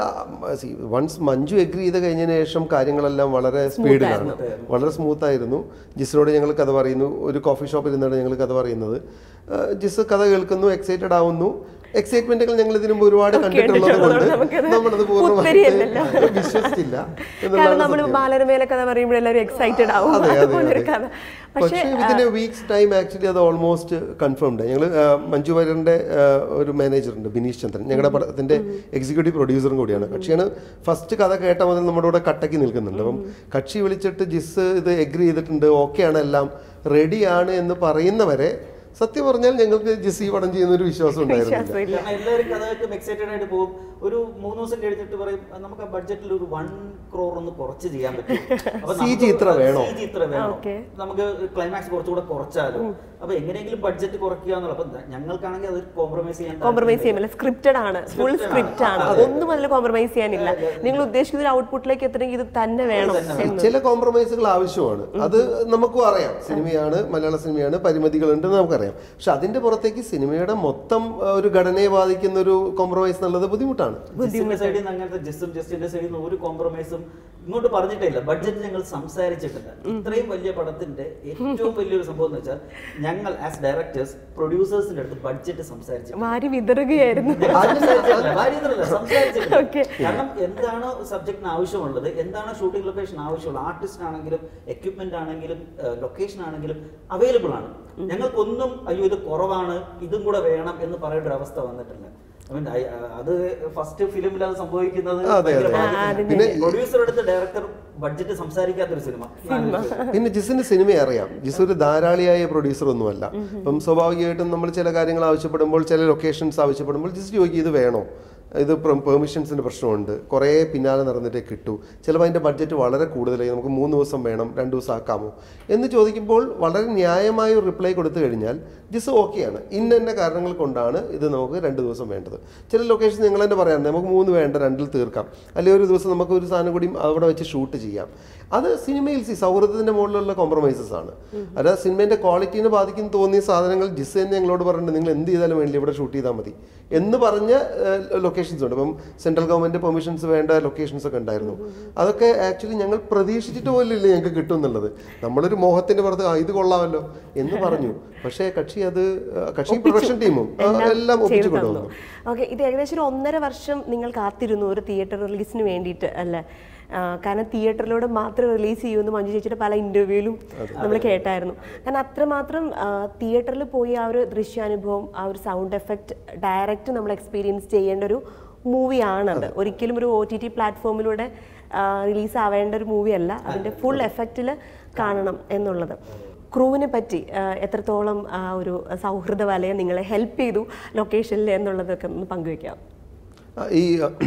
വൺസ് മഞ്ജു എഗ്രി ചെയ്ത് കഴിഞ്ഞതിന് ശേഷം കാര്യങ്ങളെല്ലാം വളരെ സ്പീഡിലാണ് വളരെ സ്മൂത്ത് ആയിരുന്നു ജിസിനോട് ഞങ്ങൾ കഥ പറയുന്നു ഒരു കോഫി ഷോപ്പിൽ നിന്നാണ് ഞങ്ങൾ കഥ പറയുന്നത് ആ, ജിസ് കഥ കേൾക്കുന്നു എക്സൈറ്റഡ് ആവുന്നു എക്സൈറ്റ്മെന്റുകൾ ഞങ്ങൾ ഇതിനു മുമ്പ് ഒരുപാട് കണ്ടിട്ടുള്ളത് കൊണ്ട് നമുക്കത് നമ്മളത് പുത്തരിയല്ലല്ലോ. പൂർണ്ണമായിട്ട് വിശ്വസിച്ചില്ല കാരണം എന്നുള്ളതാണ് നമ്മൾ സത്യം. ബാലരമേലെ കഥ പറയുമ്പോൾ എല്ലാവരും എക്സൈറ്റഡ് ആവും അതെ അതെ അതുപോലൊരു അതെ കഥ പക്ഷേ പക്ഷേ within a weeks time actually അത് ഓൾമോസ്റ്റ് കൺഫേംഡ് ഞങ്ങൾ മഞ്ജു വാര്യറിന്റെ ആ, ഒരു മാനേജർ ഉണ്ട് ബിനീഷ് ചന്ദ്രൻ ഞങ്ങളുടെ പടത്തിന്റെ എക്സിക്യൂട്ടീവ് പ്രൊഡ്യൂസറും കൂടിയാണ് കക്ഷിയാണ് ഫസ്റ്റ് കഥ കേട്ട മുതൽ നമ്മുടെ കൂടെ കട്ടയ്ക്ക് നിൽക്കുന്നുണ്ട് അപ്പം കക്ഷി വിളിച്ചിട്ട് ജിസ് ഇത് എഗ്രി ചെയ്തിട്ടുണ്ട് ഓക്കെ ആണ് എല്ലാം റെഡിയാണ് എന്ന് പറയുന്നവരെ സത്യം പറഞ്ഞാൽ ഞങ്ങൾക്ക് ജിസ് ഈ പടം ചെയ്യുന്ന ഒരു വിശ്വാസം ഉണ്ടായിരുന്നില്ല വിശ്വാസമില്ല കാരണം എല്ലാവരും കഥകൾക്കും എക്സൈറ്റഡ് ആയിട്ട് പോകും ഒരു മൂന്ന് ദിവസം കഴിഞ്ഞിട്ട് പറയും "ആ, നമുക്ക് ആ ബഡ്ജറ്റിൽ ഒരു വൺ ക്രോർ ഒന്ന് കുറച്ച് ചെയ്യാൻ പറ്റും അപ്പൊ CG നമുക്ക് ഇത്ര വേണോ? CG ഇത്ര വേണോ Okay. നമുക്ക് ക്ലൈമാക്സ് കുറച്ചുകൂടെ കുറച്ചാലോ അപ്പൊ എങ്ങനെയെങ്കിലും ബഡ്ജറ്റ് കുറയ്ക്കുക എന്നുള്ള അപ്പൊ ഞങ്ങൾക്കാണെങ്കിൽ അത് കോംപ്രമൈസ് ചെയ്യാൻ കോംപ്രമൈസ് ചെയ്യുന്നില്ല സ്ക്രിപ്റ്റഡ് ആണ് ഫുൾ Scripted സ്ക്രിപ്റ്റ് ആണ് അതെ. ഒന്നും അതിൽ കോംപ്രമൈസ് ചെയ്യാനില്ല നിങ്ങൾ ഉദ്ദേശിക്കുന്ന ഒരു ഔട്ട്പുട്ടിലേക്ക് എത്തണമെങ്കിൽ ഇത് തന്നെ വേണം എന്ന് ചില കോംപ്രമൈസുകൾ ആവശ്യമാണ് അത് നമുക്കും അറിയാം സിനിമയാണ് മലയാള സിനിമയാണ് പരിമിതികളുണ്ടെന്ന് നമുക്കറിയാം പക്ഷെ അതിന്റെ പുറത്തേക്ക് സിനിമയുടെ മൊത്തം ആ, ഒരു ഘടനയെ ബാധിക്കുന്ന ഒരു കോംപ്രമൈസ് എന്നുള്ളത് ബുദ്ധിമുട്ടാണ് ജസ്റ്റിന്റെ സൈഡിൽ നിന്ന് അങ്ങനത്തെ ജസ്റ്റും ജസ്റ്റിന്റെ സൈഡിൽ നിന്ന് ഒരു കോംപ്രമൈസും ഇങ്ങോട്ട് പറഞ്ഞിട്ടേ ഇല്ല ബഡ്ജറ്റ് ഞങ്ങൾ സംസാരിച്ചിട്ടില്ല ഇത്രയും വലിയ പടത്തിന്റെ ഏറ്റവും വലിയൊരു സംഭവം എന്ന് വെച്ചാൽ ഞങ്ങൾ ആസ് ഡയറക്ടേഴ്സ് പ്രൊഡ്യൂസേഴ്സിന്റെ അടുത്ത് ബഡ്ജറ്റ് സംസാരിച്ചു വാരി വിതറുകയായിരുന്നു സംസാരിച്ചിട്ടില്ല. ഭാര്യയൊന്നുമല്ല, സംസാരിച്ചിട്ടില്ല. Okay. കാരണം എന്താണ് സബ്ജക്റ്റിന് ആവശ്യമുള്ളത് എന്താണ് ഷൂട്ടിംഗ് ലൊക്കേഷൻ ആവശ്യമുള്ളത് ആർട്ടിസ്റ്റ് ആണെങ്കിലും എക്യുപ്മെന്റ് ആണെങ്കിലും ലൊക്കേഷൻ ആണെങ്കിലും അവൈലബിൾ ആണ് ഞങ്ങൾക്കൊന്നും അയ്യോ ഇത് കുറവാണ് ഇതും കൂടെ വേണം എന്ന് പറയേണ്ട ഒരു അവസ്ഥ വന്നിട്ടില്ല I mean, I- അത് ഫസ്റ്റ് ഫിലിമിൽ അത് സംഭവിക്കുന്നത് അതെ, അതെ. പിന്നെ പ്രൊഡ്യൂസർ എടുത്ത് ഡയറക്ടർ ബഡ്ജറ്റ് സംസാരിക്കാത്തൊരു സിനിമ പിന്നെ ജിസിന്റെ സിനിമ അറിയാം ജിസ് ഒരു ധാരാളിയായ പ്രൊഡ്യൂസർ ഒന്നുമല്ല അപ്പം സ്വാഭാവികമായിട്ടും നമ്മൾ ചില കാര്യങ്ങൾ ആവശ്യപ്പെടുമ്പോൾ ചില ലൊക്കേഷൻസ് ആവശ്യപ്പെടുമ്പോൾ ജിസ് ചോദിക്കും ഇത് വേണോ ഇത് പെർമിഷൻസിൻ്റെ പ്രശ്നമുണ്ട് കുറേ പിന്നാലെ നടന്നിട്ടേ കിട്ടൂ ചിലപ്പോൾ അതിൻ്റെ ബഡ്ജറ്റ് വളരെ കൂടുതലായി നമുക്ക് മൂന്ന് ദിവസം വേണം രണ്ട് ദിവസം ആക്കാമോ എന്ന് ചോദിക്കുമ്പോൾ വളരെ ന്യായമായ ഒരു റിപ്ലൈ കൊടുത്തു കഴിഞ്ഞാൽ ജിസ് ഓക്കെയാണ് ഇന്ന ഇന്ന കാരണങ്ങൾ കൊണ്ടാണ് ഇത് നമുക്ക് രണ്ട് ദിവസം വേണ്ടത് ചില ലൊക്കേഷൻ നിങ്ങൾ തന്നെ പറയാറുണ്ട് നമുക്ക് മൂന്ന് വേണ്ട രണ്ടിൽ തീർക്കാം അല്ലെങ്കിൽ ഒരു ദിവസം നമുക്ക് ഒരു സാധനം കൂടി അവിടെ വെച്ച് ഷൂട്ട് ചെയ്യാം അത് സിനിമയിൽ സി സൗഹൃദത്തിൻ്റെ മുകളിലുള്ള കോംപ്രമൈസസ് ആണ് അതായത് സിനിമേൻ്റെ ക്വാളിറ്റീനെ ബാധിക്കുന്ന തോന്നിയ സാധനങ്ങൾ ജിസ് തന്നെ ഞങ്ങളോട് പറഞ്ഞിട്ടുണ്ട് നിങ്ങൾ എന്ത് ചെയ്താലും വേണ്ടില്ല ഇവിടെ ഷൂട്ട് ചെയ്താൽ മതി എന്ന് പറഞ്ഞ ലൊക്കേഷൻസ് ഉണ്ട് ഇപ്പം സെൻട്രൽ ഗവൺമെൻറ് പെർമിഷൻസ് വേണ്ട ലൊക്കേഷൻസ് ഒക്കെ ഉണ്ടായിരുന്നു അതൊക്കെ ആക്ച്വലി ഞങ്ങൾ പ്രതീക്ഷിച്ചിട്ട് പോലും ഇല്ല ഞങ്ങൾക്ക് കിട്ടും എന്നുള്ളത് നമ്മളൊരു മോഹത്തിന്റെ പുറത്ത് "ആ, ഇത് കൊള്ളാമല്ലോ എന്ന് പറഞ്ഞു പക്ഷേ കക്ഷി അത് ആ, കക്ഷി പ്രൊഡക്ഷൻ ടീമും ആ, എല്ലാം ഒപ്പിച്ചു കൊണ്ടുവന്നു ഓക്കെ ഇത് ഏകദേശം ഒരു ഒന്നര വർഷം നിങ്ങൾ കാത്തിരുന്നു ഒരു തിയേറ്റർ റിലീസിന് വേണ്ടിയിട്ട് അല്ലേ ആ, കാരണം തിയേറ്ററിലൂടെ മാത്രം റിലീസ് ചെയ്യുമെന്ന് മഞ്ജു ചേച്ചിയുടെ പല ഇന്റർവ്യൂവിലും നമ്മൾ കേട്ടായിരുന്നു കാരണം അത്രമാത്രം തിയേറ്ററിൽ പോയി ആ ഒരു ദൃശ്യാനുഭവം ആ ഒരു സൗണ്ട് എഫക്റ്റ് ഡയറക്റ്റ് നമ്മൾ എക്സ്പീരിയൻസ് ചെയ്യേണ്ട ഒരു മൂവിയാണത് ഒരിക്കലും ഒരു ഒ ടി ടി പ്ലാറ്റ്ഫോമിലൂടെ റിലീസ് ആവേണ്ട ഒരു മൂവിയല്ല അതിൻ്റെ ഫുൾ എഫക്റ്റിൽ കാണണം എന്നുള്ളത് ക്രൂവിനെ പറ്റി ആ, എത്രത്തോളം ആ ഒരു സൗഹൃദ വലയം നിങ്ങളെ ഹെൽപ്പ് ചെയ്തു ലൊക്കേഷനിൽ എന്നുള്ളതൊക്കെ ഒന്ന് പങ്കുവെക്കാം ആ, ഈ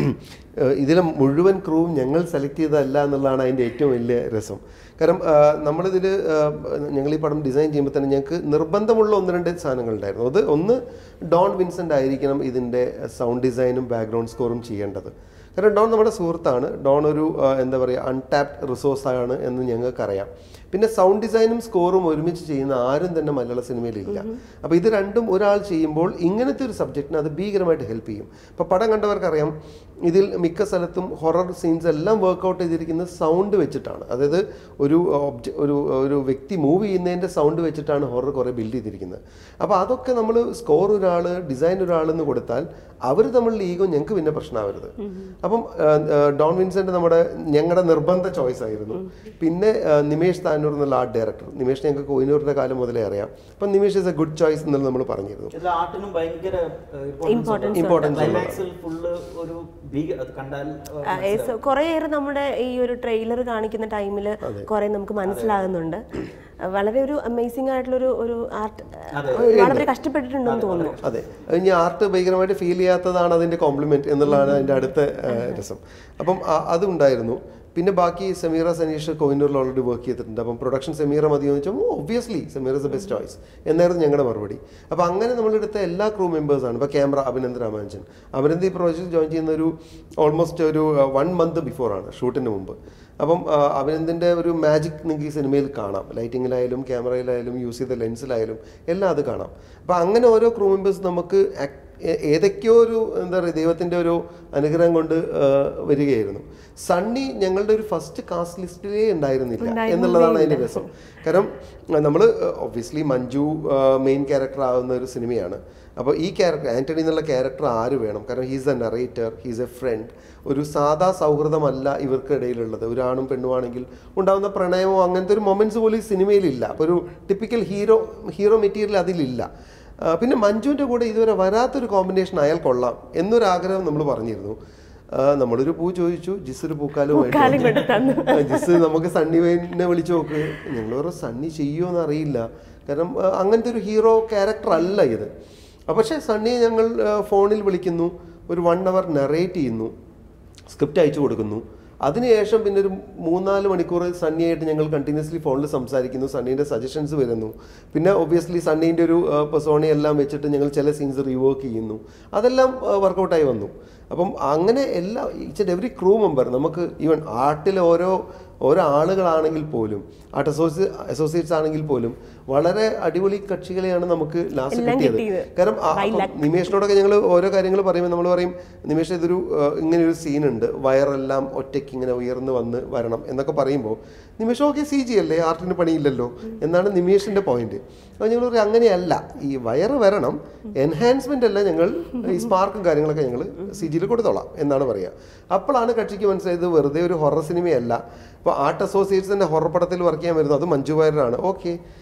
ഇതിലെ മുഴുവൻ ക്രൂവും ഞങ്ങൾ സെലക്ട് ചെയ്തതല്ല എന്നുള്ളതാണ് അതിൻ്റെ ഏറ്റവും വലിയ രസം കാരണം ആ, നമ്മളിതിൽ ആ, ഞങ്ങൾ ഈ പടം ഡിസൈൻ ചെയ്യുമ്പോൾ തന്നെ ഞങ്ങൾക്ക് നിർബന്ധമുള്ള ഒന്ന് രണ്ട് സാധനങ്ങൾ ഉണ്ടായിരുന്നു അത് ഒന്ന് ഡോൺ വിൻസെൻ്റ് ആയിരിക്കണം ഇതിൻ്റെ സൗണ്ട് ഡിസൈനും ബാക്ക്ഗ്രൗണ്ട് സ്കോറും ചെയ്യേണ്ടത് കാരണം ഡോൺ നമ്മുടെ സുഹൃത്താണ് ഡോൺ ഒരു ആ, എന്താ പറയുക അൺടാപ്ഡ് റിസോഴ്സ് ആണ് എന്ന് ഞങ്ങൾക്കറിയാം പിന്നെ സൗണ്ട് ഡിസൈനും സ്കോറും ഒരുമിച്ച് ചെയ്യുന്ന ആരും തന്നെ മലയാള സിനിമയിലില്ല അപ്പോൾ ഇത് രണ്ടും ഒരാൾ ചെയ്യുമ്പോൾ ഇങ്ങനത്തെ ഒരു സബ്ജക്റ്റിന് അത് ഭീകരമായിട്ട് ഹെൽപ്പ് ചെയ്യും ഇപ്പോൾ പടം കണ്ടവർക്കറിയാം ഇതിൽ മിക്ക സ്ഥലത്തും ഹൊറർ സീൻസ് എല്ലാം വർക്കൗട്ട് ചെയ്തിരിക്കുന്നത് സൗണ്ട് വെച്ചിട്ടാണ് അതായത് ഒരു ഒബ്ജ ഒരു ഒരു വ്യക്തി മൂവ് ചെയ്യുന്നതിൻ്റെ സൗണ്ട് വെച്ചിട്ടാണ് ഹൊറർ കുറേ ബിൽഡ് ചെയ്തിരിക്കുന്നത് അപ്പോൾ അതൊക്കെ നമ്മൾ സ്കോർ ഒരാൾ ഡിസൈൻ ഒരാളെന്ന് കൊടുത്താൽ അവർ തമ്മിലുള്ള ഈഗോ ഞങ്ങൾക്ക് പിന്നെ പ്രശ്നമാവരുത് അപ്പം ആ, ആ, ഡോൺ വിൻസെന്റ് നമ്മുടെ ഞങ്ങളുടെ നിർബന്ധ ചോയ്സ് ആയിരുന്നു പിന്നെ ആ, നിമേഷ് താനൂർ എന്നുള്ള ആർട്ട് ഡയറക്ടർ നിമേഷ് ഞങ്ങൾക്ക് കോയിനൂരിന്റെ കാലം മുതലേ അറിയാം അപ്പം Nimesh is a good choice എന്നുള്ളത് നമ്മൾ പറഞ്ഞിരുന്നു ഇതിൽ ആർട്ടിനും ഭയങ്കര Importance Importance ക്ലൈമാക്സിൽ ഫുള്ള് ഒരു ഭീക അത് കണ്ടാൽ ആ, കുറേയേറെ നമ്മുടെ ഈ ഒരു ട്രെയിലർ കാണിക്കുന്ന ടൈമിൽ കുറെ നമുക്ക് മനസ്സിലാകുന്നുണ്ട് വളരെ ഒരു അമേസിംഗ് ആയിട്ടുള്ള ഒരു ഒരു ആർട്ട് വളരെ കഷ്ടപ്പെട്ടിട്ടുണ്ടെന്ന് തോന്നുന്നു അതെ ഇനി ആർട്ട് ഭയങ്കരമായിട്ട് ഫീൽ ചെയ്യാത്തതാണ് അതിന്റെ കോംപ്ലിമെന്റ് എന്നുള്ളതാണ് അതിന്റെ അടുത്ത ആ, രസം അപ്പം ആ- അതുണ്ടായിരുന്നു പിന്നെ ബാക്കി സമീറ സനീഷ് കോയിനൂരിൽ ഓൾറെഡി വർക്ക് ചെയ്തിട്ടുണ്ട് അപ്പം പ്രൊഡക്ഷൻ സമീറ മതിയോ എന്ന് വെച്ചാൽ obviously Sameera is the best choice എന്നായിരുന്നു ഞങ്ങളുടെ മറുപടി അപ്പോൾ അങ്ങനെ നമ്മളെടുത്ത എല്ലാ ക്രൂ മെമ്പേഴ്സാണ് ഇപ്പോൾ ക്യാമറ അഭിനന്ദ് രാമാനുജൻ അഭിനന്ദ് ഈ പ്രോജക്റ്റ് ജോയിൻ ചെയ്യുന്ന ഒരു ഓൾമോസ്റ്റ് ഒരു വൺ മന്ത് ബിഫോറാണ് ഷൂട്ടിന് മുമ്പ് അപ്പം ആ, അഭിനന്ദിൻ്റെ ഒരു മാജിക് നിങ്ങൾക്ക് ഈ സിനിമയിൽ കാണാം ലൈറ്റിങ്ങിലായാലും ക്യാമറയിലായാലും യൂസ് ചെയ്ത ലെൻസിലായാലും എല്ലാം അത് കാണാം അപ്പം അങ്ങനെ ഓരോ ക്രൂ മെമ്പേഴ്സ് നമുക്ക് ac- ഏ- ഏതൊക്കെയോ ഒരു എന്താ പറയുക ദൈവത്തിൻ്റെ ഒരു അനുഗ്രഹം കൊണ്ട് ആ, വരികയായിരുന്നു സണ്ണി ഞങ്ങളുടെ ഒരു ഫസ്റ്റ് കാസ്റ്റ് ലിസ്റ്റിലേ ഉണ്ടായിരുന്നില്ല എന്നുള്ളതാണ് അതിൻ്റെ രസം കാരണം നമ്മൾ ഒബ്വിയസ്ലി മഞ്ജു മെയിൻ ക്യാരക്ടർ ആവുന്ന ഒരു സിനിമയാണ് അപ്പോൾ ഈ ക്യാരക്ടർ ആൻ്റണി എന്നുള്ള ക്യാരക്ടർ ആര് വേണം കാരണം he's a narrator he's a friend ഒരു സാധാ സൗഹൃദമല്ല ഇവർക്കിടയിലുള്ളത് ഒരാണും പെണ്ണുമാണെങ്കിൽ ഉണ്ടാകുന്ന പ്രണയമോ അങ്ങനത്തെ ഒരു മൊമെന്റ്സ് പോലും ഈ സിനിമയിലില്ല അപ്പോൾ ഒരു ടിപ്പിക്കൽ ഹീറോ ഹീറോ മെറ്റീരിയൽ അതിലില്ല ആ, പിന്നെ മഞ്ജുവിൻ്റെ കൂടെ ഇതുവരെ വരാത്തൊരു കോമ്പിനേഷൻ അയാൾ കൊള്ളാം എന്നൊരു ആഗ്രഹം നമ്മൾ പറഞ്ഞിരുന്നു ആ, നമ്മളൊരു പൂ ചോദിച്ചു ജിസ് ഒരു പൂക്കാലുമായിട്ട് വന്നു. ആ, ജിസ് നമുക്ക് സണ്ണി വൈനെ വിളിച്ചു നോക്ക് ഞങ്ങൾ പറഞ്ഞു സണ്ണി ചെയ്യുമോ എന്ന് അറിയില്ല കാരണം ആ, അങ്ങനത്തെ ഒരു ഹീറോ ക്യാരക്ടർ അല്ല ഇത് ആ, പക്ഷേ സണ്ണിയെ ഞങ്ങൾ ആ, ഫോണിൽ വിളിക്കുന്നു ഒരു വൺ അവർ നറേറ്റ് ചെയ്യുന്നു സ്ക്രിപ്റ്റ് അയച്ചു കൊടുക്കുന്നു അതിനുശേഷം പിന്നെ ഒരു മൂന്നാല് മണിക്കൂർ സണ്ണിയായിട്ട് ഞങ്ങൾ കണ്ടിന്യൂസ്ലി ഫോണിൽ സംസാരിക്കുന്നു സണ്ണീൻ്റെ സജഷൻസ് വരുന്നു പിന്നെ ഒബ്വിയസ്ലി സണ്ണീൻ്റെ ഒരു പെർസോണി എല്ലാം വെച്ചിട്ട് ഞങ്ങൾ ചില സീൻസ് റീവർക്ക് ചെയ്യുന്നു അതെല്ലാം വർക്കൗട്ടായി വന്നു അപ്പം അങ്ങനെ എല്ലാ each and every crew member നമുക്ക് ഈവൻ ആർട്ടിലെ ഓരോ ഓരോ ആളുകളാണെങ്കിൽ പോലും ആർട്ട് അസോസിയ അസോസിയേറ്റ്സ് ആണെങ്കിൽ പോലും വളരെ അടിപൊളി കക്ഷികളെയാണ് നമുക്ക് ലാസ്റ്റ് എല്ലാം കിട്ടിയത് കിട്ടിയത്. കാരണം ആ- അപ്പം നിമേഷിനോടൊക്കെ ഞങ്ങൾ ഓരോ കാര്യങ്ങൾ പറയുമ്പോൾ നമ്മൾ പറയും നിമേഷ് ഇതൊരു ആ, ഇങ്ങനെ ഒരു സീനുണ്ട് വയറെല്ലാം ഒറ്റയ്ക്ക് ഇങ്ങനെ ഉയർന്നു വന്ന് വരണം എന്നൊക്കെ പറയുമ്പോൾ നിമിഷം ഓക്കെ സി ജി അല്ലേ ആർട്ടിന് പണിയില്ലല്ലോ എന്നാണ് നിമേഷിന്റെ പോയിന്റ് അപ്പോൾ ഞങ്ങൾ പറയും അങ്ങനെയല്ല ഈ വയറ് വരണം എൻഹാൻസ്മെന്റ് അല്ല ഞങ്ങൾ ഈ സ്പാർക്കും കാര്യങ്ങളൊക്കെ ഞങ്ങൾ സി ജിയിൽ കൊടുത്തോളാം എന്നാണ് പറയുക അപ്പോഴാണ് കക്ഷിക്ക് മനസ്സിലായത് വെറുതെ ഒരു ഹൊറർ സിനിമയല്ല ഇപ്പോൾ ആർട്ട് അസോസിയേറ്റ്സിന്റെ ഹൊറർ പടത്തിൽ വർക്ക് ചെയ്യാൻ വരുന്നു അത് മഞ്ജു വാര്യരാണ് ഓക്കെ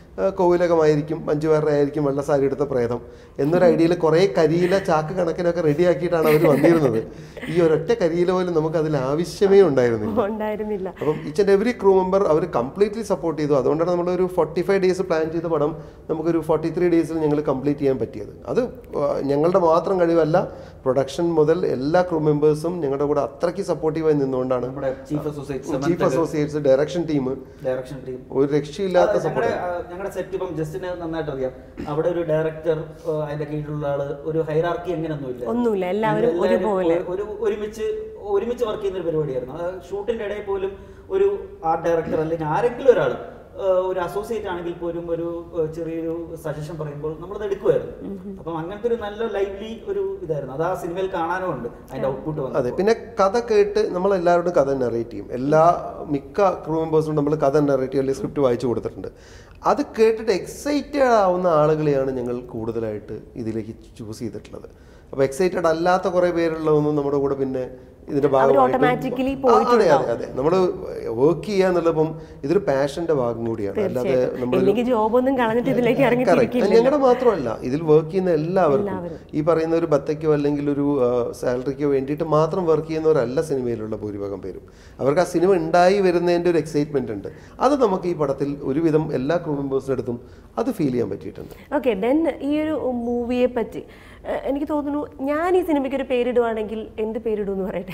ആ, കോവിലകമായിരിക്കും മഞ്ജുവാരുടെ ആയിരിക്കും വെള്ള സാരി എടുത്ത പ്രേതം എന്നൊരു ഐഡിയയിൽ കുറേ കരിയില ചാക്ക് കണക്കിനൊക്കെ റെഡിയാക്കിയിട്ടാണ് അവർ വന്നിരുന്നത് ഈ ഒരൊറ്റ കരിയില പോലും നമുക്ക് അതിൽ ആവശ്യമേ ഉണ്ടായിരുന്നില്ല ഉണ്ടായിരുന്നില്ല അപ്പം each and every crew member അവർ കംപ്ലീറ്റ്ലി സപ്പോർട്ട് ചെയ്തു അതുകൊണ്ടാണ് നമ്മൾ ഒരു ഫോർട്ടി ഫൈവ് ഡേയ്സ് പ്ലാൻ ചെയ്ത പടം നമുക്കൊരു ഫോർട്ടി ത്രീ ഡേയ്സിൽ ഞങ്ങൾ കംപ്ലീറ്റ് ചെയ്യാൻ പറ്റിയത് അത് ആ, ഞങ്ങളുടെ മാത്രം കഴിവല്ല പ്രൊഡക്ഷൻ മുതൽ എല്ലാ ക്രൂ മെമ്പേഴ്സും ഞങ്ങളുടെ കൂടെ അത്രയ്ക്ക് സപ്പോർട്ടീവായി നിന്നുകൊണ്ടാണ് നമ്മുടെ chief associate chief associates direction team direction team ഒരു രക്ഷയില്ലാത്ത ഞങ്ങളുടെ സപ്പോർട്ട് ഞങ്ങളുടെ സെറ്റ് ഇപ്പം ജസ്റ്റിന് നന്നായിട്ട് അറിയാം അവിടെ ഒരു ഡയറക്ടർ അതിന്റെ കീഴിലുള്ള ആള് ഒരു ഹൈറാർക്കി അങ്ങനെയൊന്നുമില്ല ഒന്നുമില്ല, എല്ലാവരും ഒരുപോലെ. ഒരു ഒരുമിച്ച് ഒരുമിച്ച് വർക്ക് ചെയ്യുന്ന ഒരു പരിപാടിയായിരുന്നു ഷൂട്ടിന്റെ ഇടയിൽ പോലും ഒരു ആർട്ട് ഡയറക്ടർ അല്ലെങ്കിൽ ആരെങ്കിലും ഒരാൾ ഒരു അസോസിയേറ്റ് ആണെങ്കിൽ പോലും ഒരു ഏഹ്, ചെറിയൊരു സജഷൻ പറയുമ്പോൾ നമ്മളത് എടുക്കുമായിരുന്നു അപ്പം അങ്ങനത്തെ ഒരു നല്ല ലൈവ്ലി ഒരു ഇതായിരുന്നു അത് ആ സിനിമയിൽ കാണാനും ഉണ്ട് അതിന്റെ ഔട്ട്പുട്ട് അതെ വന്നത് പിന്നെ കഥ കേട്ട് നമ്മൾ എല്ലാവരോടും കഥ നറേറ്റ് ചെയ്യും എല്ലാ മിക്ക ക്രൂ മെമ്പേഴ്സും നമ്മൾ കഥ നറേറ്റ് ചെയ്യും അല്ലെങ്കിൽ സ്ക്രിപ്റ്റ് വായിച്ചു കൊടുത്തിട്ടുണ്ട് അത് കേട്ടിട്ട് എക്സൈറ്റഡ് ആവുന്ന ആളുകളെയാണ് ഞങ്ങൾ കൂടുതലായിട്ട് ഇതിലേക്ക് ചൂസ് ചെയ്തിട്ടുള്ളത് അപ്പോൾ എക്സൈറ്റഡ് അല്ലാത്ത കുറേ പേരുള്ളതൊന്നും നമ്മുടെ കൂടെ പിന്നെ ഇതിന്റെ automatically ആ, അതെ അതെ അതെ നമ്മൾ വർക്ക് ചെയ്യുക എന്നുള്ളപ്പം ഇതൊരു പാഷന്റെ ഭാഗം കൂടിയാണ് അല്ലാതെ നമ്മൾ എനിക്ക് ജോബൊന്നും കളഞ്ഞിട്ട് ഇതിലേക്ക് ഇറങ്ങി തിരിക്കില്ല ഞങ്ങളുടെ മാത്രമല്ല ഇതിൽ വർക്ക് ചെയ്യുന്ന എല്ലാവർക്കും ഈ പറയുന്ന ഒരു ബത്തയ്ക്കോ അല്ലെങ്കിൽ ഒരു സാലറിക്കോ വേണ്ടിയിട്ട് മാത്രം വർക്ക് ചെയ്യുന്നവരല്ല സിനിമയിലുള്ള ഭൂരിഭാഗം പേരും അവർക്ക് ആ സിനിമ ഉണ്ടായി വരുന്നതിൻ്റെ ഒരു എക്സൈറ്റ്മെന്റ് ഉണ്ട് അത് നമുക്ക് ഈ പടത്തിൽ ഒരുവിധം എല്ലാ ക്രൂ മെമ്പേഴ്സിൻ്റെ അടുത്തും അത് ഫീൽ ചെയ്യാൻ പറ്റിയിട്ടുണ്ട് ഓക്കെ ദെൻ ഈ ഒരു മൂവിയെ പറ്റി ഏഹ്, എനിക്ക് തോന്നുന്നു ഞാൻ ഈ സിനിമയ്ക്ക് ഒരു പേരിടുവാണെങ്കിൽ എന്ത് പേരിടുമെന്ന് പറയട്ടെ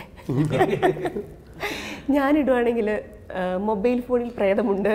ഞാൻ ഇടുവാണെങ്കിൽ മൊബൈൽ ഫോണിൽ പ്രേതമുണ്ട്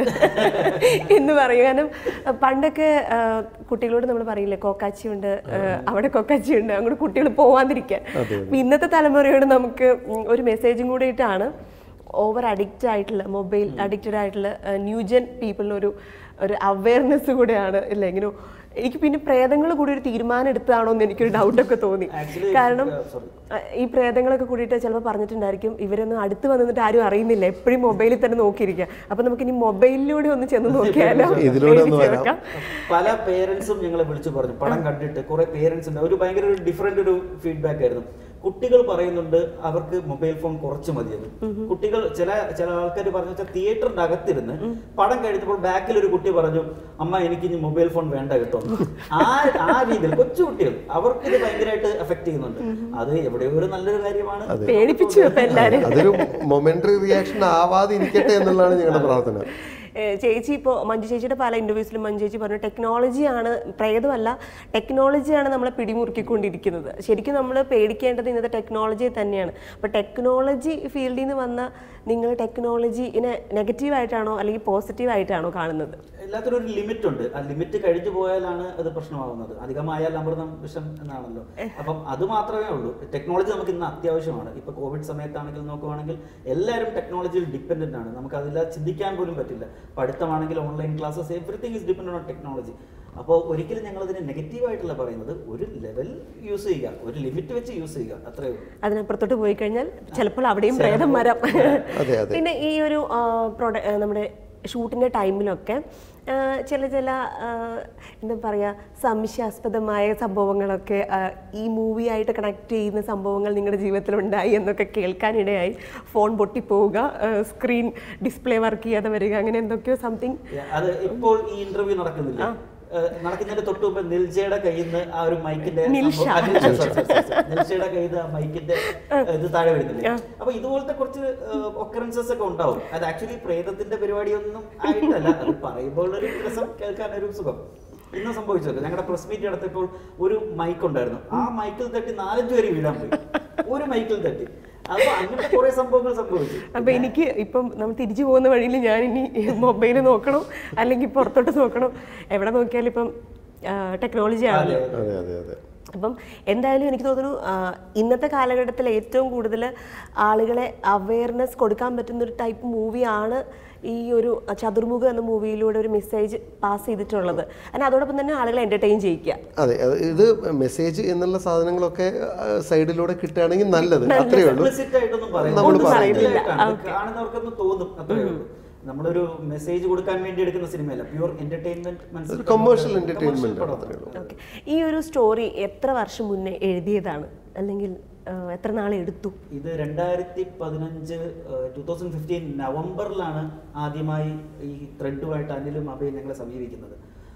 എന്ന് പറയും കാരണം അഹ് പണ്ടൊക്കെ ആഹ്, കുട്ടികളോട് നമ്മൾ പറയില്ലേ കോക്കാച്ചിയുണ്ട് ആഹ്, അവിടെ കോക്കാച്ചിയുണ്ട് അങ്ങോട്ട് കുട്ടികൾ പോവാതിരിക്കാൻ അപ്പൊ ഇന്നത്തെ തലമുറയോട് നമുക്ക് ഉം, ഒരു മെസ്സേജും കൂടെ ഇട്ടാണ് ഓവർ അഡിക്റ്റ് ആയിട്ടുള്ള മൊബൈൽ അഡിക്റ്റഡ് ആയിട്ടുള്ള ന്യൂജൻ പീപ്പിളിന് ഒരു ഒരു അവയർനെസ് കൂടെയാണ് ഇല്ല ഇങ്ങനെ എനിക്ക് പിന്നെ പ്രേതങ്ങൾ കൂടി ഒരു തീരുമാനം എടുത്തതാണോ എന്ന് എനിക്കൊരു ഡൗട്ടൊക്കെ തോന്നി Actually, കാരണം uh, sorry. അഹ് ഈ പ്രേതങ്ങളൊക്കെ കൂടിയിട്ട് ചിലപ്പോൾ പറഞ്ഞിട്ടുണ്ടായിരിക്കും ഇവരൊന്നും അടുത്ത് വന്നിട്ട് ആരും അറിയുന്നില്ല എപ്പോഴും മൊബൈലിൽ തന്നെ നോക്കിയിരിക്കുക അപ്പൊ നമുക്ക് ഇനി മൊബൈലിലൂടെ ഒന്ന് ചെന്ന് നോക്കിയാലോ ഇതിലൂടെ ഒന്ന് എഴുതി വരാം. ചേർക്കാം. പല പേരൻസും ഞങ്ങളെ വിളിച്ചു പറഞ്ഞു പടം കണ്ടിട്ട് കുറെ പേരൻസ് ഉണ്ട് ഒരു ഭയങ്കര ഒരു ഡിഫറെന്റ് ഒരു ഫീഡ്ബാക്ക് ആയിരുന്നു കുട്ടികൾ പറയുന്നുണ്ട് അവർക്ക് മൊബൈൽ ഫോൺ കുറച്ച് മതിയെന്ന് കുട്ടികൾ ചില ചില ആൾക്കാർ പറഞ്ഞു വെച്ചാൽ തിയേറ്ററിന്റെ അകത്തിരുന്ന് പടം കഴിഞ്ഞപ്പോൾ ബാക്കിൽ ഒരു കുട്ടി പറഞ്ഞു അമ്മ എനിക്ക് ഇനി മൊബൈൽ ഫോൺ വേണ്ട കേട്ടോ ആ ആ രീതിയിൽ കൊച്ചു കുട്ടികൾ അവർക്ക് ഇത് ഭയങ്കരമായിട്ട് എഫക്ട് ചെയ്യുന്നുണ്ട് അത് എവിടെയോ ഒരു നല്ലൊരു കാര്യമാണ് പേടിപ്പിച്ചു അപ്പൊ എല്ലാരും അതൊരു മൊമെന്ററി റിയാക്ഷൻ ആവാതെ ഇരിക്കട്ടെ എന്നുള്ളതാണ് ഞങ്ങളുടെ പ്രാർത്ഥന ഏഹ് ചേച്ചി ഇപ്പോൾ മഞ്ജു ചേച്ചിയുടെ പല ഇൻ്റർവ്യൂസിലും മഞ്ജു ചേച്ചി പറഞ്ഞു ടെക്നോളജിയാണ് പ്രേതമല്ല ടെക്നോളജിയാണ് നമ്മളെ പിടിമുറുക്കിക്കൊണ്ടിരിക്കുന്നത് ശരിക്കും നമ്മൾ പേടിക്കേണ്ടത് ഇന്നത്തെ ടെക്നോളജിയെ തന്നെയാണ് അപ്പോൾ ടെക്നോളജി ഫീൽഡിൽ നിന്ന് വന്ന നിങ്ങൾ ടെക്നോളജിനെ നെഗറ്റീവായിട്ടാണോ അല്ലെങ്കിൽ പോസിറ്റീവായിട്ടാണോ കാണുന്നത് എല്ലാത്തിനും ഒരു ലിമിറ്റ് ഉണ്ട് ആ ലിമിറ്റ് കഴിഞ്ഞു പോയാലാണ് അത് പ്രശ്നമാകുന്നത് അധികമായാൽ അമൃതം വിഷം എന്നാണല്ലോ അപ്പം അത് മാത്രമേ ഉള്ളൂ ടെക്നോളജി നമുക്ക് ഇന്ന് അത്യാവശ്യമാണ് ഇപ്പൊ കോവിഡ് സമയത്താണെങ്കിൽ നോക്കുവാണെങ്കിൽ എല്ലാവരും ടെക്നോളജിയിൽ ഡിപ്പെൻഡന്റ് ആണ് നമുക്ക് അതില്ലാതെ ചിന്തിക്കാൻ പോലും പറ്റില്ല പഠിത്തമാണെങ്കിൽ online classes everything is depend on technology അപ്പോൾ ഒരിക്കലും ഞങ്ങൾ അതിനെ നെഗറ്റീവ് ആയിട്ടല്ല പറയുന്നത് ഒരു ലെവൽ യൂസ് ചെയ്യുക ഒരു ലിമിറ്റ് വെച്ച് യൂസ് ചെയ്യുക അത്രയേ ഉള്ളൂ അതിനപ്പുറത്തോട്ട് പോയി കഴിഞ്ഞാൽ ചിലപ്പോൾ അവിടെയും പ്രേതം വരാം അതെ, അതെ. പിന്നെ ഈ ഒരു ആ, പ്രൊഡ ആ, നമ്മുടെ ഷൂട്ടിൻ്റെ ടൈമിലൊക്കെ ആ, ചില ചില ആ, എന്താ പറയുക സംശയാസ്പദമായ സംഭവങ്ങളൊക്കെ ആ, ഈ മൂവിയായിട്ട് കണക്ട് ചെയ്യുന്ന സംഭവങ്ങൾ നിങ്ങളുടെ ജീവിതത്തിൽ ഉണ്ടായി എന്നൊക്കെ കേൾക്കാനിടയായി ഫോൺ പൊട്ടിപ്പോവുക സ്ക്രീൻ ഡിസ്പ്ലേ വർക്ക് ചെയ്യാതെ വരിക അങ്ങനെ എന്തൊക്കെയോ സംതിങ് അത് ഇപ്പോൾ ഈ ഇന്റർവ്യൂ നടക്കുന്നില്ല ഏഹ് നടക്കുന്നതിന്റെ തൊട്ട് മുമ്പ് നിൽജയുടെ കയ്യിൽ നിന്ന് ആ ഒരു മൈക്കിന്റെ നിൽഷ. സംഭവം- ആ, നിൽഷ, sorry, sorry, sorry. നിൽഷയുടെ കയ്യിൽ നിന്ന് ആ മൈക്കിന്റെ ഏഹ്, ഇത് താഴെ വരുന്നില്ലേ അപ്പൊ ഇതുപോലത്തെ കുറച്ച് ഒക്കറൻസസ് ഒക്കെ ഉണ്ടാവും അത് ആക്ച്വലി പ്രേതത്തിന്റെ പരിപാടിയൊന്നും ആയിട്ടല്ല അത് പറയുമ്പോൾ ഒരു രസം കേൾക്കാൻ ഒരു സുഖം ഇന്ന് സംഭവിച്ചത് ഞങ്ങളുടെ പ്രസ് മീറ്റ് നടത്തിയപ്പോൾ ഒരു മൈക്ക് ഉണ്ടായിരുന്നു ആ മൈക്കിൽ തട്ടി നാലഞ്ച് പേര് വീഴാൻ പോയി ഒരു മൈക്കിൽ തട്ടി അപ്പൊ അങ്ങനത്തെ കുറെ സംഭവങ്ങൾ സംഭവിച്ചു അപ്പൊ എനിക്ക് ഇപ്പം നമ്മൾ തിരിച്ചു പോകുന്ന വഴിയിൽ ഞാൻ ഇനി മൊബൈൽ നോക്കണം അല്ലെങ്കിൽ പുറത്തോട്ട് നോക്കണം എവിടെ നോക്കിയാലും ഇപ്പം ടെക്നോളജി ആണല്ലോ അതെ അതെ അതെ അപ്പം എന്തായാലും എനിക്ക് തോന്നുന്നു ആ, ഇന്നത്തെ കാലഘട്ടത്തിൽ ഏറ്റവും കൂടുതൽ ആളുകളെ അവയർനെസ് കൊടുക്കാൻ പറ്റുന്ന ഒരു ടൈപ്പ് മൂവിയാണ് ഈ ഒരു ചതുർമുഖ എന്ന മൂവിയിലൂടെ ഒരു മെസ്സേജ് പാസ് ചെയ്തിട്ടുള്ളത് കാരണം അതോടൊപ്പം തന്നെ ആളുകളെ എൻ്റർടൈൻ ചെയ്യിക്കുക അതെ അത് ഇത് മെസ്സേജ് എന്നുള്ള സാധനങ്ങളൊക്കെ ആ, സൈഡിലൂടെ കിട്ടുകയാണെങ്കിൽ നല്ലത് അത്രയേ ഉള്ളൂ എക്സ്പ്ലിസിറ്റ് ആയിട്ടൊന്നും പറയുന്നില്ല. നമ്മൾ ഒന്നും പറയുന്നില്ല. പറയുന്നില്ല. ആയിട്ടാണ്. ഇത് കാണുന്നവർക്കൊന്ന് തോന്നും അത്രേ ഉള്ളൂ നമ്മളൊരു മെസ്സേജ് കൊടുക്കാൻ വേണ്ടി എടുക്കുന്ന സിനിമയല്ല പ്യൂർ എന്റർടൈൻമെന്റ് ഒരു commercial entertainment ആണ് അത്രേ ഉള്ളൂ. ഓക്കെ ഈ ഒരു സ്റ്റോറി എത്ര വർഷം മുന്നേ എഴുതിയതാണ് അല്ലെങ്കിൽ ആ, എത്ര നാൾ എടുത്തു ഇത് രണ്ടായിരത്തി പതിനഞ്ച് ടൂ തൗസൻഡ് ഫിഫ്റ്റീൻ നവംബറിലാണ് ആദ്യമായി ഈ ത്രെഡുമായിട്ട് അനിലും അഭയും ഞങ്ങളെ സമീപിക്കുന്നത്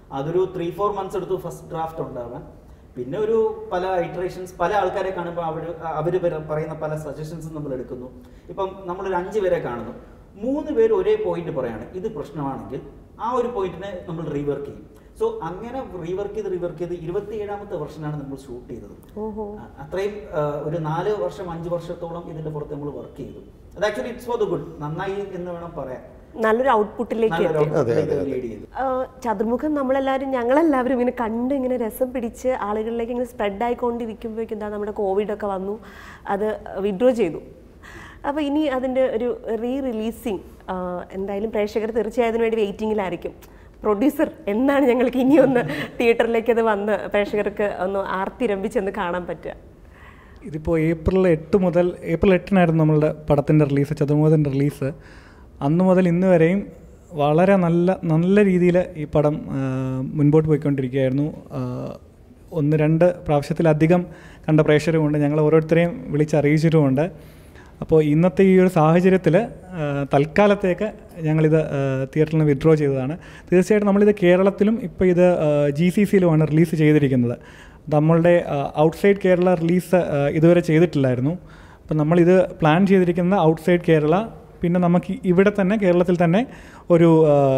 അതൊരു ത്രീ ഫോർ മന്ത്സ് എടുത്തു ഫസ്റ്റ് ഡ്രാഫ്റ്റ് ഉണ്ടാവാൻ പിന്നെ ഒരു പല ഐറ്ററേഷൻസ് പല ആൾക്കാരെ കാണുമ്പോൾ അവർ അവർ പറയുന്ന പല സജഷൻസും നമ്മൾ എടുക്കുന്നു ഇപ്പം നമ്മളൊരു അഞ്ച് പേരെ കാണുന്നു മൂന്ന് പേര് ഒരേ പോയിന്റ് പറയാണ് ഇത് പ്രശ്നമാണെങ്കിൽ ആ ഒരു പോയിന്റിനെ നമ്മൾ റീവർക്ക് ചെയ്യും സോ അങ്ങനെ റീവർക്ക് ചെയ്ത് റീവർക്ക് ചെയ്ത് ഇരുപത്തി ഏഴാമത്തെ വർഷനാണ് നമ്മൾ ഷൂട്ട് ചെയ്തത് ഓഹോ അ- അത്രയും ആ, ഒരു നാല് വർഷം അഞ്ച് വർഷത്തോളം ഇതിന്റെ പുറത്ത് നമ്മൾ വർക്ക് ചെയ്തു അത് actually it's for the good നന്നായി എന്ന് വേണം പറയാൻ നല്ലൊരു ഔട്ട്പുട്ടിലേക്ക് നല്ലൊരു എത്തി അതെ, അതെ, അതെ. ലീഡ് ചെയ്തു ആ, ചതുർമുഖം നമ്മളെല്ലാവരും ഞങ്ങളെല്ലാവരും ഇങ്ങനെ കണ്ട് ഇങ്ങനെ രസം പിടിച്ച് ആളുകളിലേക്ക് ഇങ്ങനെ സ്പ്രെഡ് ആയിക്കൊണ്ടിരിക്കുമ്പോഴേക്കും എന്താ നമ്മുടെ കോവിഡ് ഒക്കെ വന്നു അത് വിഡ്രോ ചെയ്തു അപ്പോൾ ഇനി അതിൻ്റെ ഒരു റീ റിലീസിങ് എന്തായാലും പ്രേക്ഷകർ തീർച്ചയായും അതിന് വേണ്ടി വെയിറ്റിങ്ങിലായിരിക്കും പ്രൊഡ്യൂസർ എന്നാണ് ഞങ്ങൾക്ക് ഇനി ഒന്ന് തിയേറ്ററിലേക്ക് അത് വന്ന് പ്രേക്ഷകർക്ക് ഒന്ന് ആർത്തിരമ്പിച്ചെന്ന് കാണാൻ പറ്റുക ഇതിപ്പോൾ ഏപ്രിൽ എട്ട് മുതൽ ഏപ്രിൽ എട്ടിനായിരുന്നു നമ്മളുടെ പടത്തിൻ്റെ റിലീസ് ചതുർമുഖത്തിൻ്റെ റിലീസ് അന്ന് മുതൽ ഇന്ന് വരെയും വളരെ നല്ല നല്ല രീതിയിൽ ഈ പടം ആ, മുൻപോട്ട് പോയിക്കൊണ്ടിരിക്കുകയായിരുന്നു ആ, ഒന്ന് രണ്ട് പ്രാവശ്യത്തിലധികം കണ്ട പ്രേക്ഷകരുമുണ്ട് ഞങ്ങൾ ഓരോരുത്തരെയും വിളിച്ചറിയിച്ചിട്ടുമുണ്ട് അപ്പോൾ ഇന്നത്തെ ഈ ഒരു സാഹചര്യത്തിൽ തൽക്കാലത്തേക്ക് ഞങ്ങളിത് ആ, തിയേറ്ററിൽ നിന്ന് വിഡ്രോ ചെയ്തതാണ് തീർച്ചയായിട്ടും നമ്മളിത് കേരളത്തിലും ഇപ്പോൾ ഇത് ജി സി സിയിലുമാണ് റിലീസ് ചെയ്തിരിക്കുന്നത് നമ്മളുടെ ഔട്ട്സൈഡ് കേരള റിലീസ് ഇതുവരെ ചെയ്തിട്ടില്ലായിരുന്നു അപ്പം നമ്മളിത് പ്ലാൻ ചെയ്തിരിക്കുന്ന ഔട്ട്സൈഡ് കേരള പിന്നെ നമുക്ക് ഇവിടെ തന്നെ കേരളത്തിൽ തന്നെ ഒരു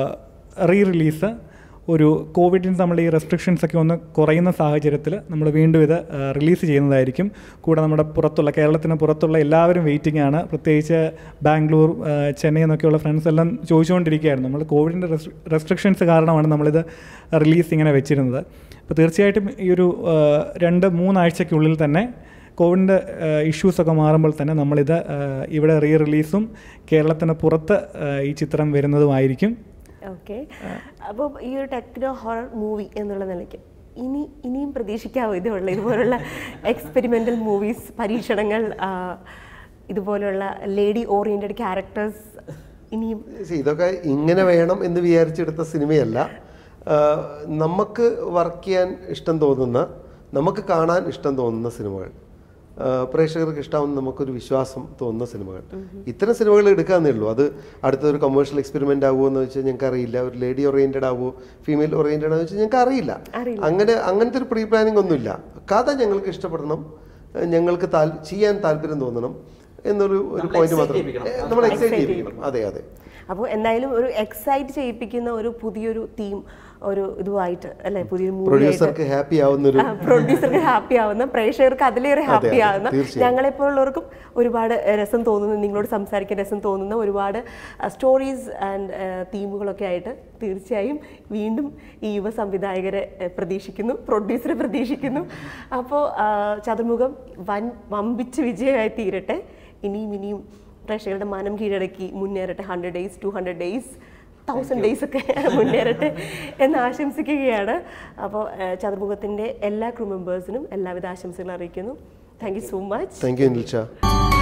റീ റിലീസ് ഒരു കോവിഡിന് നമ്മൾ ഈ റെസ്ട്രിക്ഷൻസ് ഒക്കെ ഒന്ന് കുറയുന്ന സാഹചര്യത്തിൽ നമ്മൾ വീണ്ടും ഇത് റിലീസ് ചെയ്യുന്നതായിരിക്കും കൂടെ നമ്മുടെ പുറത്തുള്ള കേരളത്തിന് പുറത്തുള്ള എല്ലാവരും വെയിറ്റിംഗ് ആണ് പ്രത്യേകിച്ച് ബാംഗ്ലൂർ ആ, ചെന്നൈ എന്നൊക്കെയുള്ള ഫ്രണ്ട്സ് എല്ലാം ചോദിച്ചുകൊണ്ടിരിക്കുകയായിരുന്നു നമ്മൾ കോവിഡിൻ്റെ റെസ്ട്രിക്ഷൻസ് കാരണമാണ് നമ്മളിത് റിലീസ് ഇങ്ങനെ വെച്ചിരുന്നത് അപ്പോൾ തീർച്ചയായിട്ടും ഈ ഒരു ആ, രണ്ട് മൂന്നാഴ്ചയ്ക്കുള്ളിൽ തന്നെ കോവിഡിൻ്റെ ഇഷ്യൂസൊക്കെ മാറുമ്പോൾ തന്നെ നമ്മളിത് ആ, ഇവിടെ റീ റിലീസും കേരളത്തിന് പുറത്ത് ആ, ഈ ചിത്രം വരുന്നതുമായിരിക്കും ഓക്കെ അപ്പോൾ ഈ ഒരു ടെക്നോ ഹൊറർ മൂവി എന്നുള്ള നിലയ്ക്ക് ഇനി ഇനിയും പ്രതീക്ഷിക്കാവോ ഇതുള്ള ഇതുപോലുള്ള എക്സ്പെരിമെൻ്റൽ മൂവീസ് പരീക്ഷണങ്ങൾ ആ, ഇതുപോലുള്ള ലേഡി ഓറിയൻറ്റഡ് ക്യാരക്ടേഴ്സ് ഇനിയും See, ഇതൊക്കെ ഇങ്ങനെ വേണം എന്ന് വിചാരിച്ചെടുത്ത സിനിമയല്ല ആഹ് നമുക്ക് വർക്ക് ചെയ്യാൻ ഇഷ്ടം തോന്നുന്ന നമുക്ക് കാണാൻ ഇഷ്ടം തോന്നുന്ന സിനിമകൾ ആഹ് പ്രേക്ഷകർക്ക് ഇഷ്ടാവുന്ന നമുക്കൊരു വിശ്വാസം തോന്നുന്ന സിനിമകൾ ഇത്തരം സിനിമകൾ എടുക്കാന്നേ ഉള്ളൂ അത് അടുത്തൊരു കമേഴ്ഷ്യൽ എക്സ്പെരിമെൻ്റ് ആവുമോ എന്ന് വെച്ചാൽ ഞങ്ങൾക്ക് അറിയില്ല ഒരു ലേഡി ഓറിയൻറ്റഡ് ആവുമോ ഫീമെയിൽ ഓറിയൻറ്റഡ് ആവുമോ വെച്ചാൽ ഞങ്ങൾക്ക് അറിയില്ല അങ്ങനെ അങ്ങനത്തെ ഒരു പ്രീ പ്ലാനിങ് ഒന്നുമില്ല കഥ ഞങ്ങൾക്ക് ഇഷ്ടപ്പെടണം ഏഹ് ഞങ്ങൾക്ക് താൽ ചെയ്യാൻ താല്പര്യം തോന്നണം എന്നൊരു ഒരു നമ്മളെ പോയിന്റ് excite മാത്രം ചെയ്യിപ്പിക്കണം. ഏഹ് നമ്മൾ എക്സൈറ്റ് Excite ചെയ്യിപ്പിക്കണം അതെ അതെ അപ്പോൾ എന്തായാലും ഒരു എക്സൈറ്റ് ചെയ്യിപ്പിക്കുന്ന ഒരു പുതിയൊരു തീം ഒരു ഇതുമായിട്ട് അല്ലെ പുതിയൊരു മൂവി ആയിട്ട് പ്രൊഡ്യൂസർക്ക് ഹാപ്പി ആവുന്നൊരു പ്രൊഡ്യൂസർക്ക് ഹാപ്പി ആവുന്ന പ്രേക്ഷകർക്ക് അതിലേറെ ഹാപ്പി അതെ, ആവുന്ന തീർച്ചയായും. ഞങ്ങളെപ്പോലുള്ളവർക്കും ഒരുപാട് എഹ്, രസം തോന്നുന്ന നിങ്ങളോട് സംസാരിക്കാൻ രസം തോന്നുന്ന ഒരുപാട് സ്റ്റോറീസ് ആൻഡ് തീമുകളൊക്കെ ആയിട്ട് തീർച്ചയായും വീണ്ടും ഈ യുവ സംവിധായകരെ എഹ്, പ്രതീക്ഷിക്കുന്നു പ്രൊഡ്യൂസറെ പ്രതീക്ഷിക്കുന്നു അപ്പോൾ ചതുർമുഖം വൻ വമ്പിച്ച് വിജയമായി തീരട്ടെ ഇനിയും ഇനിയും പ്രേക്ഷകരുടെ മനം കീഴടക്കി മുന്നേറട്ടെ hundred days to hundred days thousand days ഒക്കെ മുന്നേറട്ടെ എന്ന് ആശംസിക്കുകയാണ് അപ്പോൾ ചതുർമുഖത്തിൻ്റെ എല്ലാ ക്രൂ മെമ്പേഴ്സിനും എല്ലാവിധ ആശംസകളും അറിയിക്കുന്നു thank you so much thank you നിൽച്ച